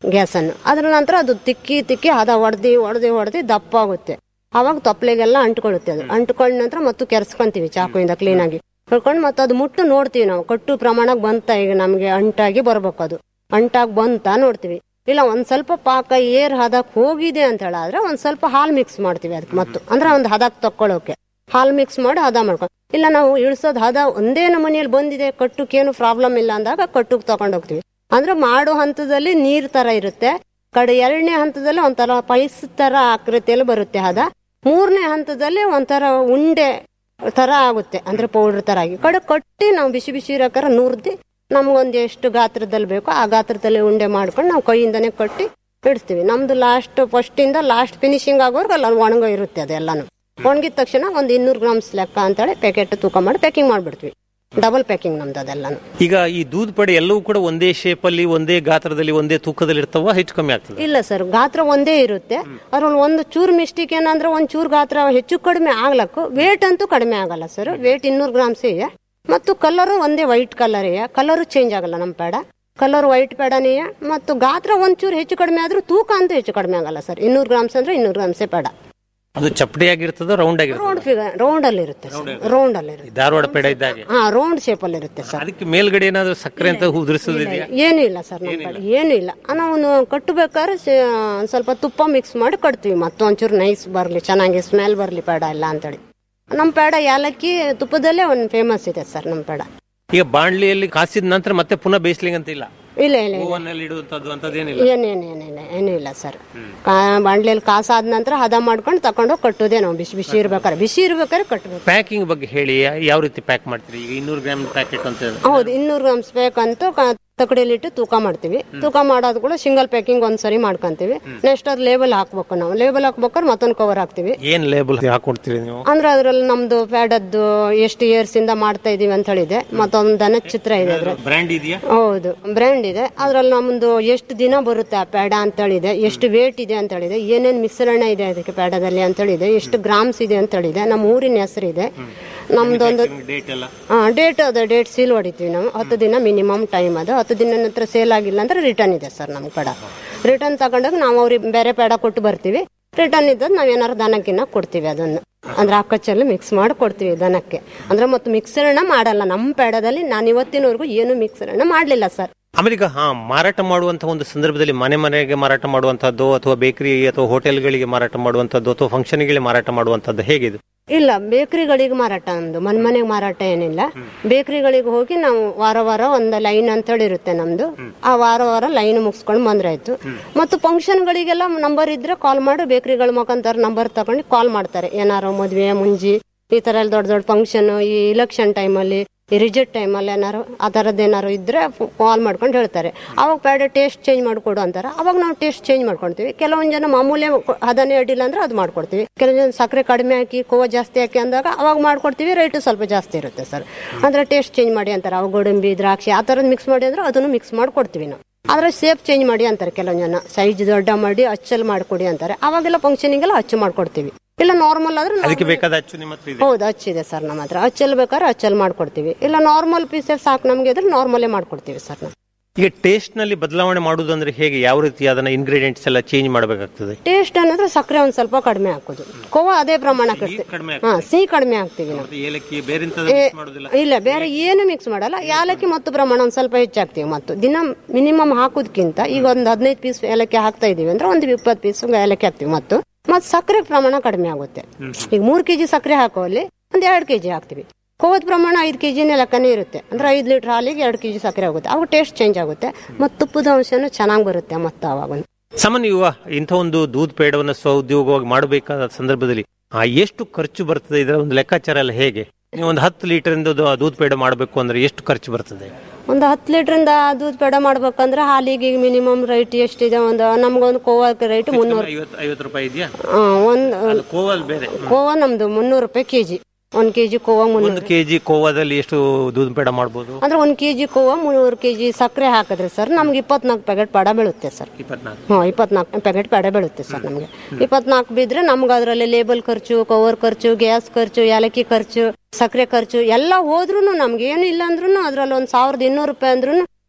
ಗ್ಯಾಸನ್ನು ಅದ್ರ ನಂತರ ಅದು ತಿಕ್ಕಿ ತಿಕ್ಕಿ ಹದ ಹೊಡೆದಿ ಹೊಡೆದಿ ಹೊಡೆದಿ ದಪ್ಪ ಆಗುತ್ತೆ ಅವಾಗ ತೊಪ್ಲೆಗೆಲ್ಲ ಅಂಟ್ಕೊಳ್ಳುತ್ತೆ ಅದು ಅಂಟ್ಕೊಂಡ ನಂತರ ಮತ್ತು ಕೆರ್ಸ್ಕೊಂತೀವಿ ಚಾಕುವಿಂದ ಕ್ಲೀನಾಗಿ ಹೊಡ್ಕೊಂಡು ಮತ್ತೆ ಅದು ಮುಟ್ಟು ನೋಡ್ತೀವಿ ನಾವು ಕಟ್ಟು ಪ್ರಮಾಣಕ್ಕೆ ಬಂತ ಈಗ ನಮಗೆ ಅಂಟಾಗಿ ಬರ್ಬೇಕು ಅದು ಅಂಟಾಗಿ ಬಂತ ನೋಡ್ತೀವಿ ಇಲ್ಲ ಒಂದ್ ಸ್ವಲ್ಪ ಪಾಕ ಏರ್ ಹದಕ್ ಹೋಗಿದೆ ಅಂತ ಹೇಳಾದ್ರೆ ಒಂದ್ ಸ್ವಲ್ಪ ಹಾಲ್ ಮಿಕ್ಸ್ ಮಾಡ್ತೀವಿ ಅದಕ್ಕೆ ಮತ್ತು ಅಂದ್ರೆ ಒಂದ್ ಹದಕ್ ತಕ್ಕೊಳ್ಳೋಕೆ ಹಾಲ್ ಮಿಕ್ಸ್ ಮಾಡಿ ಹದ ಮಾಡ್ಕೊಂಡು ಇಲ್ಲ ನಾವು ಇಳಿಸೋದ್ ಹದ ಒಂದೇ ನಮನೆಯಲ್ಲಿ ಬಂದಿದೆ ಕಟ್ಟುಕೇನು ಪ್ರಾಬ್ಲಮ್ ಇಲ್ಲ ಅಂದಾಗ ಕಟ್ಟುಕ್ ತಗೊಂಡ್ ಹೋಗ್ತೀವಿ ಅಂದ್ರೆ ಮಾಡೋ ಹಂತದಲ್ಲಿ ನೀರ್ ತರ ಇರುತ್ತೆ ಕಡೆ ಎರಡನೇ ಹಂತದಲ್ಲಿ ಒಂಥರ ಪೈಸ್ ತರ ಆಕೃತಿಯಲ್ಲಿ ಬರುತ್ತೆ ಹದ ಮೂರನೇ ಹಂತದಲ್ಲಿ ಒಂಥರ ಉಂಡೆ ತರ ಆಗುತ್ತೆ ಅಂದ್ರೆ ಪೌಡರ್ ತರ ಆಗಿ ಕಡೆ ಕಟ್ಟಿ ನಾವು ಬಿಸಿ ಬಿಸಿ ಇರೋಕಾರ ನೂರ್ದಿ ನಮ್ಗೊಂದು ಎಷ್ಟು ಗಾತ್ರದಲ್ಲಿ ಬೇಕೋ ಆ ಗಾತ್ರದಲ್ಲಿ ಉಂಡೆ ಮಾಡ್ಕೊಂಡು ನಾವು ಕೈಯಿಂದನೇ ಕಟ್ಟಿ ಇಡಿಸ್ತೀವಿ ನಮ್ದು ಲಾಸ್ಟ್ ಫಸ್ಟ್ ಇಂದ ಲಾಸ್ಟ್ ಫಿನಿಶಿಂಗ್ ಆಗೋರ್ಗು ಅಲ್ಲಿ ಒಣಗ ಇರುತ್ತೆ ಅದೆಲ್ಲಾನು ಒಣಗಿದ ತಕ್ಷಣ ಒಂದು ಇನ್ನೂರು ಗ್ರಾಮ್ಸ್ ಲೆಕ್ಕ ಅಂತೇಳಿ ಪ್ಯಾಕೆಟ್ ತೂಕ ಮಾಡಿ ಪ್ಯಾಕಿಂಗ್ ಮಾಡ್ಬಿಡ್ತೀವಿ ಡಬಲ್ ಪ್ಯಾಕಿಂಗ್ ನಮ್ದು ಅದೆಲ್ಲಾನು ಈಗ ಈ ದೂದ್ ಪಡೆ ಎಲ್ಲವೂ ಕೂಡ ಒಂದೇ ಶೇಪ್ ಅಲ್ಲಿ ಒಂದೇ ಗಾತ್ರದಲ್ಲಿ ಒಂದೇ ತೂಕದಲ್ಲಿ ಇರ್ತಾವ ಹೆಚ್ಚು ಕಮ್ಮಿ ಆಗ್ತದೆ ಇಲ್ಲ ಸರ್ ಗಾತ್ರ ಒಂದೇ ಇರುತ್ತೆ ಅದ್ರಲ್ಲಿ ಒಂದು ಚೂರು ಮಿಸ್ಟೇಕ್ ಏನಂದ್ರೆ ಒಂದ್ ಚೂರು ಗಾತ್ರ ಹೆಚ್ಚು ಕಡಿಮೆ ಆಗ್ಲಕ್ಕು ವೇಟ್ ಅಂತೂ ಕಡಿಮೆ ಆಗಲ್ಲ ಸರ್ ವೇಟ್ ಇನ್ನೂರು ಗ್ರಾಮ್ಸ್ ಇದೆ ಮತ್ತು ಕಲರು ಒಂದೇ ವೈಟ್ ಕಲರ್ ಇದೆ ಕಲರು ಚೇಂಜ್ ಆಗಲ್ಲ ನಮ್ಮ ಪೇಡ ಕಲರ್ ವೈಟ್ ಪೇಡನೇ ಮತ್ತು ಗಾತ್ರ ಒಂಚೂರು ಹೆಚ್ಚು ಕಡಿಮೆ ಆದ್ರೂ ತೂಕ ಅಂತೂ ಹೆಚ್ಚು ಕಡಿಮೆ ಆಗಲ್ಲ ಸರ್ ಇನ್ನೂರು ಗ್ರಾಮ್ಸ್ ಅಂದ್ರೆ ಇನ್ನೂರು ಗ್ರಾಮ್ಸೇ ಪೇಡ ಅದು ಚಪ್ಪಡಿ ಆಗಿರ್ತದ ರೌಂಡ್ ಆಗಿರ್ತದೆ ರೌಂಡ್ ಫಿಗರ್ ರೌಂಡ್ ಅಲ್ಲಿ ಇರುತ್ತೆ ಸರ್ ರೌಂಡ್ ಅಲ್ಲಿ ಇರುತ್ತೆ ಧಾರವಾಡ ಪೇಡ ಇದ್ದಾಗೆ ಹಾ ರೌಂಡ್ ಶೇಪ್ ಅಲ್ಲಿ ಇರುತ್ತೆ ಸರ್ ಅದಕ್ಕೆ ಮೇಲ್ಗಡೆ ಏನಾದ್ರು ಸಕ್ಕರೆ ಅಂತ ಉದುರಿಸೋದಿದೆಯಾ ಏನು ಇಲ್ಲ ಸರ್ ನಮ್ಮ ಕಡೆ ಏನು ಇಲ್ಲ ನಾವು ಕಟ್ಟಬೇಕಾದ್ರೆ ಸ- ಒಂದ್ ಸ್ವಲ್ಪ ತುಪ್ಪ ಮಿಕ್ಸ್ ಮಾಡಿ ಕಟ್ತೀವಿ ಮತ್ತೊಂಚೂರು ನೈಸ್ ಬರಲಿ ಚೆನ್ನಾಗಿ ಸ್ಮೆಲ್ ಬರಲಿ ಪೇಡ ಇಲ್ಲ ಅಂತೇಳಿ ನಮ್ಮ ಪೇಡ ಯಾಲಕ್ಕಿ ತುಪ್ಪದಲ್ಲೇ ಒಂದು ಫೇಮಸ್ ಇದೆ ಸರ್ ನಮ್ಮ ಪೇಡ ಈಗ ಬಾಣ್ಲಿಯಲ್ಲಿ ಕಾಸಿದ ನಂತರ ಮತ್ತೆ ಪುನಃ ಬೇಯಿಸ್ಲಿಂಗ್ ಅಂತ ಇಲ್ಲ ಇಲ್ಲ ಇಲ್ಲ ಇಲ್ಲ ಓವನ್ ಅಲ್ಲಿ ಇಡುವಂತದ್ದು ಅಂತದೇನಿಲ್ಲ ಏನೇನು ಏನಿಲ್ಲ ಏನೂ ಇಲ್ಲ ಸರ್ ಬಾಂಡ್ಲಿಯಲ್ಲಿ ಕಾಸಾದ ನಂತರ ಹದ ಮಾಡ್ಕೊಂಡು ತಗೊಂಡೋಗಿ ಕಟ್ಟೋದೇ ನಾವು ಬಿಸಿ ಬಿಸಿ ಇರ್ಬೇಕಾದ್ರೆ ಬಿಸಿ ಇರ್ಬೇಕಾದ್ರೆ ಕಟ್ಟಬೇಕು ಪ್ಯಾಕಿಂಗ್ ಬಗ್ಗೆ ಹೇಳಿ ಯಾವ ರೀತಿ ಪ್ಯಾಕ್ ಮಾಡ್ತೀರಿ ಈಗ ಇನ್ನೂರು ಗ್ರಾಮ್ ಪ್ಯಾಕೆಟ್ ಅಂತ ಹೇಳಿ ಹೌದು ಇನ್ನೂರು ಗ್ರಾಮ್ಸ್ ಬೇಕಂತೂ ಕ- ತಕಡಿಲಿಟ್ಟು ತೂಕ ಮಾಡ್ತೀವಿ ತೂಕ ಮಾಡೋದು ಕೂಡ ಸಿಂಗಲ್ ಪ್ಯಾಕಿಂಗ್ ಒಂದ್ಸರಿ ಮಾಡ್ಕೊಂತೀವಿ ನೆಕ್ಸ್ಟ್ ಅದು ಲೇಬಲ್ ಹಾಕ್ಬೇಕು ನಾವು ಲೇಬಲ್ ಹಾಕ್ಬೇಕಾದ್ರೆ ಮತ್ತೊಂದು ಕವರ್ ಹಾಕ್ತಿವಿ ಏನ್ ಲೇಬಲ್ ಹಾಕೊಡ್ತೀರಿ ನೀವು ಅಂದ್ರೆ ಅದ್ರಲ್ಲಿ ನಮ್ದು ಪ್ಯಾಡದ್ದು ಎಷ್ಟು ಇಯರ್ಸ್ ಇಂದ ಮಾಡ್ತಾ ಇದೀವಿ ಅಂತ ಹೇಳಿದೆ ಮತ್ತೊಂದು ದನದ ಚಿತ್ರ ಇದೆ ಅದ್ರ ಬ್ರ್ಯಾಂಡ್ ಇದೆಯಾ ಹೌದು ಬ್ರ್ಯಾಂಡ್ ಇದೆ ಅದ್ರಲ್ಲಿ ನಮ್ದು ಎಷ್ಟು ದಿನ ಬರುತ್ತೆ ಆ ಪ್ಯಾಡ ಅಂತ ಹೇಳಿದೆ ಎಷ್ಟು ವೇಟ್ ಇದೆ ಅಂತ ಹೇಳಿದೆ ಏನೇನ್ ಮಿಶ್ರಣ ಇದೆ ಅದಕ್ಕೆ ಪ್ಯಾಡದಲ್ಲಿ ಅಂತ ಹೇಳಿದೆ ಎಷ್ಟು ಗ್ರಾಮ್ಸ್ ಇದೆ ಅಂತ ಹೇಳಿದೆ ನಮ್ಮ ಊರಿನ ಹೆಸರು ಇದೆ ನಮ್ದೊಂದು ಡೇಟ್ ಎಲ್ಲ ಡೇಟ್ ಅದ ಡೇಟ್ ಸೀಲ್ ಹೊಡಿತೀವಿ ನಾವು ಹತ್ತು ದಿನ ಮಿನಿಮಮ್ ಟೈಮ್ ಅದು ಹತ್ತು ದಿನ ನಂತರ ಸೇಲ್ ಆಗಿಲ್ಲ ಅಂದ್ರೆ ರಿಟರ್ನ್ ಇದೆ ಸರ್ ನಮ್ಮ ಕಡೆ ರಿಟರ್ನ್ ತಗೊಂಡಾಗ ನಾವು ಅವ್ರಿಗೆ ಬೇರೆ ಪೇಡ ಕೊಟ್ಟು ಬರ್ತೀವಿ ರಿಟರ್ನ್ ಇದ್ದದ್ದು ನಾವು ಏನಾರು ದನಕ್ಕಿನ್ನ ಕೊಡ್ತೀವಿ ಅದನ್ನು ಅಂದ್ರೆ ಅಕ್ಕಚ್ಚಲ್ಲಿ ಮಿಕ್ಸ್ ಮಾಡಿ ಕೊಡ್ತೀವಿ ದನಕ್ಕೆ ಅಂದ್ರೆ ಮತ್ತು ಮಿಕ್ಸರಣ ಮಾಡಲ್ಲ ನಮ್ಮ ಪೇಡದಲ್ಲಿ ನಾನು ಇವತ್ತಿನವರೆಗೂ ಏನು ಮಿಕ್ಸರಣ ಮಾಡಲಿಲ್ಲ ಸರ್ ಆಮೇಲೆ ಈಗ ಹಾ ಮಾರಾಟ ಮಾಡುವಂತಹ ಒಂದು ಸಂದರ್ಭದಲ್ಲಿ ಮನೆ ಮನೆಗೆ ಮಾರಾಟ ಮಾಡುವಂತದ್ದು ಅಥವಾ ಬೇಕರಿ ಅಥವಾ ಹೋಟೆಲ್ಗಳಿಗೆ ಮಾರಾಟ ಮಾಡುವಂತದ್ದು ಅಥವಾ ಫಂಕ್ಷನ್ಗಳಿಗೆ ಮಾರಾಟ ಮಾಡುವಂತದ್ದು ಹೇಗಿದು ಇಲ್ಲ ಬೇಕರಿಗಳಿಗೆ ಮಾರಾಟ ನಮ್ದು ಮನ್ ಮನೆಗೆ ಮಾರಾಟ ಏನಿಲ್ಲ ಬೇಕರಿಗಳಿಗೆ ಹೋಗಿ ನಾವು ವಾರ ವಾರ ಒಂದು ಲೈನ್ ಅಂತೇಳಿ ಇರುತ್ತೆ ನಮ್ದು ಆ ವಾರ ವಾರ ಲೈನ್ ಮುಗಿಸ್ಕೊಂಡು ಬಂದ್ರೆ ಆಯ್ತು ಮತ್ತು ಫಂಕ್ಷನ್ಗಳಿಗೆಲ್ಲ ನಂಬರ್ ಇದ್ರೆ ಕಾಲ್ ಮಾಡಿ ಬೇಕರಿಗಳ ಮುಖಾಂತರ ನಂಬರ್ ತಗೊಂಡು ಕಾಲ್ ಮಾಡ್ತಾರೆ ಏನಾರು ಮದ್ವೆ ಮುಂಜಿ ಈ ತರ ಎಲ್ಲ ದೊಡ್ಡ ದೊಡ್ಡ ಫಂಕ್ಷನ್ ಈ ಇಲೆಕ್ಷನ್ ಟೈಮಲ್ಲಿ ಈ ರಿಜೆಕ್ಟ್ ಟೈಮಲ್ಲಿ ಏನಾರು ಆ ಥರದ್ದು ಏನಾರು ಇದ್ರೆ ಕಾಲ್ ಮಾಡ್ಕೊಂಡು ಹೇಳ್ತಾರೆ ಅವಾಗ ಪ್ಯಾಡ ಟೇಸ್ಟ್ ಚೇಂಜ್ ಮಾಡಿಕೊಡು ಅಂತಾರೆ ಅವಾಗ ನಾವು ಟೇಸ್ಟ್ ಚೇಂಜ್ ಮಾಡ್ಕೊಳ್ತೀವಿ ಕೆಲವೊಂದು ಜನ ಮಾಮೂಲಿ ಹದನೇ ಅಡ್ಡಿಲ್ಲ ಅಂದ್ರೆ ಅದು ಮಾಡ್ಕೊಡ್ತೀವಿ ಕೆಲವೊಂದು ಜನ ಸಕ್ಕರೆ ಕಡಿಮೆ ಹಾಕಿ ಕೋವ ಜಾಸ್ತಿ ಹಾಕಿ ಅಂದಾಗ ಅವಾಗ ಮಾಡ್ಕೊಡ್ತೀವಿ ರೇಟು ಸ್ವಲ್ಪ ಜಾಸ್ತಿ ಇರುತ್ತೆ ಸರ್ ಅಂದ್ರೆ ಟೇಸ್ಟ್ ಚೇಂಜ್ ಮಾಡಿ ಅಂತಾರೆ ಅವು ಗೋಡಂಬಿ ದ್ರಾಕ್ಷಿ ಆ ಥರದ್ದು ಮಿಕ್ಸ್ ಮಾಡಿ ಅಂದ್ರೆ ಅದನ್ನು ಮಿಕ್ಸ್ ಮಾಡ್ಕೊಡ್ತೀವಿ ನಾವು ಆದ್ರೆ ಸೇಪ್ ಚೇಂಜ್ ಮಾಡಿ ಅಂತಾರೆ ಕೆಲವೊಂದು ಜನ ಸೈಜ್ ದೊಡ್ಡ ಮಾಡಿ ಅಚ್ಚಲ್ಲಿ ಮಾಡ್ಕೊಡಿ ಅಂತಾರೆ ಅವಾಗೆಲ್ಲ ಫಂಕ್ಷನಿಗೆಲ್ಲ ಅಚ್ಚು ಮಾಡ್ಕೊಡ್ತೀವಿ ಇಲ್ಲ ನಾರ್ಮಲ್ ಆದ್ರೆ ಅದಕ್ಕೆ ಬೇಕಾದ ಅಚ್ಚು ನಿಮ್ಮ ಹತ್ರ ಇದೆ ಹೌದು ಹಚ್ಚಿದೆ ಸರ್ ನಮ್ಮ ಹತ್ರ ಹಚ್ಚಲ್ ಬೇಕಾದ್ರೆ ಹಚ್ಚಲ್ ಮಾಡ್ಕೊಡ್ತೀವಿ ಇಲ್ಲ ನಾರ್ಮಲ್ ಪೀಸಸ್ ಸಾಕು ನಮ್ಗೆ ಇದ್ರೆ ನಾರ್ಮಲೇ ಮಾಡ್ಕೊಡ್ತೀವಿ ಸರ್ ನಾವು ಈಗ ಟೇಸ್ಟ್ ನಲ್ಲಿ ಬದಲಾವಣೆ ಮಾಡುವುದಂದ್ರೆ ಹೇಗೆ ಯಾವ ರೀತಿ ಅದನ್ನ ಇಂಗ್ರೀಡಿಯೆಂಟ್ಸ್ ಎಲ್ಲ ಚೇಂಜ್ ಮಾಡಬೇಕಾಗ್ತದೆ ಟೇಸ್ಟ್ ಅನ್ನೋದ್ರೆ ಸಕ್ಕರೆ ಒಂದ್ ಸ್ವಲ್ಪ ಕಡಿಮೆ ಹಾಕೋದು ಕೋವ ಅದೇ ಪ್ರಮಾಣಕ್ಕೆ ಇರ್ತೀವಿ ಕಡಿಮೆ ಹಾ ಸಿಹಿ ಕಡಿಮೆ ಹಾಕ್ತೀವಿ ನಾವು ಮತ್ತೆ ಏಲಕ್ಕಿ ಬೇರೆ ಮಾಡುದಿಲ್ಲ ಇಲ್ಲ ಬೇರೆ ಏನು ಮಿಕ್ಸ್ ಮಾಡಲ್ಲ ಯಾಲಕ್ಕಿ ಮತ್ತು ಪ್ರಮಾಣ ಒಂದ್ ಸ್ವಲ್ಪ ಹೆಚ್ಚಾಗ್ತೀವಿ ಮತ್ತು ದಿನ ಮಿನಿಮಮ್ ಹಾಕೋದಕ್ಕಿಂತ ಈಗ ಒಂದು ಹದಿನೈದು ಪೀಸ್ ಏಲಕ್ಕಿ ಹಾಕ್ತಾ ಇದೀವಿ ಅಂದ್ರೆ ಒಂದು ಇಪ್ಪತ್ತು ಪೀಸ್ ಏಲಕ್ಕಿ ಹಾಕ್ತಿವಿ ಮತ್ತು ಮತ್ತೆ ಸಕ್ಕರೆ ಪ್ರಮಾಣ ಕಡಿಮೆ ಆಗುತ್ತೆ ಈಗ ಮೂರ್ ಕೆಜಿ ಸಕ್ಕರೆ ಹಾಕೋಲ್ಲಿ ಒಂದ್ ಎರಡ್ ಕೆಜಿ ಹಾಕ್ತಿವಿ ಕೋವದ ಪ್ರಮಾಣ ಐದು ಕೆಜಿನೇ ಲೆಕ್ಕನೇ ಇರುತ್ತೆ ಅಂದ್ರೆ ಐದು ಲೀಟರ್ ಹಾಲಿಗೆ ಎರಡು ಕೆಜಿ ಸಕ್ಕರೆ ಆಗುತ್ತೆ ಅವಾಗ ಟೇಸ್ಟ್ ಚೇಂಜ್ ಆಗುತ್ತೆ ಮತ್ತು ತುಪ್ಪದ ಅಂಶನೂ ಚೆನ್ನಾಗಿ ಬರುತ್ತೆ ಮತ್ತೆ ಅವಾಗ ಸಾಮಾನ್ಯ ಇವ ಇಂಥ ಒಂದು ದೂದ್ ಪೇಡವನ್ನು ಸ್ವಉದ್ಯೋಗವಾಗಿ ಮಾಡಬೇಕಾದ ಸಂದರ್ಭದಲ್ಲಿ ಆ ಎಷ್ಟು ಖರ್ಚು ಬರ್ತದೆ ಇದರ ಒಂದು ಲೆಕ್ಕಾಚಾರ ಎಲ್ಲ ಹೇಗೆ ನೀವು ಒಂದು ಹತ್ತು ಲೀಟರ್ ಇಂದ ದೂದ್ ಪೇಡ ಮಾಡಬೇಕು ಅಂದ್ರೆ ಎಷ್ಟು ಖರ್ಚು ಬರ್ತದೆ ಒಂದು ಹತ್ತು ಲೀಟ್ರಿಂದ ದೂದ್ ಪೇಡ ಮಾಡ್ಬೇಕಂದ್ರೆ ಹಾಲಿಗೆ ಮಿನಿಮಮ್ ರೇಟ್ ಎಷ್ಟಿದೆ ಒಂದು ನಮ್ಗೊಂದು ಕೋವಾಕ್ಕೆ ರೇಟ್ ಮುನ್ನೂರು ಐವತ್ತು ಐವತ್ತು ರೂಪಾಯಿ ಇದೆಯಾ ಒಂದು ಅದು ಕೋವಲ್ ಬೇರೆ ಕೋವಾ ನಮ್ದು ಮುನ್ನೂರು ರೂಪಾಯಿ ಕೆಜಿ ಒಂದ್ ಕೆಜಿ ಕೋವಾ ಮುನ್ನೂರು ಒಂದು ಕೆಜಿ ಕೋವಾದಲ್ಲಿ ಎಷ್ಟು ದೂದ್ ಪೇಡ ಮಾಡ್ಬೋದು ಅಂದ್ರೆ ಒಂದ್ ಕೆಜಿ ಕೋವಾ ಮುನ್ನೂರು ಕೆಜಿ ಸಕ್ಕರೆ ಹಾಕಿದ್ರೆ ಸರ್ ನಮ್ಗೆ ಇಪ್ಪತ್ನಾಲ್ಕು ಪ್ಯಾಕೆಟ್ ಪಡ ಬೀಳುತ್ತೆ ಸರ್ ಇಪ್ಪತ್ನಾಲ್ಕು ಹ್ಮ್ ಇಪ್ಪತ್ನಾಲ್ಕು ಪ್ಯಾಕೆಟ್ ಪಡ ಬೀಳುತ್ತೆ ಸರ್ ನಮ್ಗೆ ಇಪ್ಪತ್ನಾಲ್ಕು ಬಿದ್ರೆ ನಮ್ಗೆ ಅದರಲ್ಲಿ ಲೇಬಲ್ ಖರ್ಚು ಕವರ್ ಖರ್ಚು ಗ್ಯಾಸ್ ಖರ್ಚು ಏಲಕ್ಕಿ ಖರ್ಚು ಸಕ್ಕರೆ ಖರ್ಚು ಎಲ್ಲ ಹೋದ್ರೂ ನಮ್ಗೆ ಏನು ಇಲ್ಲ ಅಂದ್ರೂ ಅದ್ರಲ್ಲಿ ಒಂದ್ ಸಾವಿರದ ಇನ್ನೂರು ರೂಪಾಯಿ ಅಂದ್ರೂ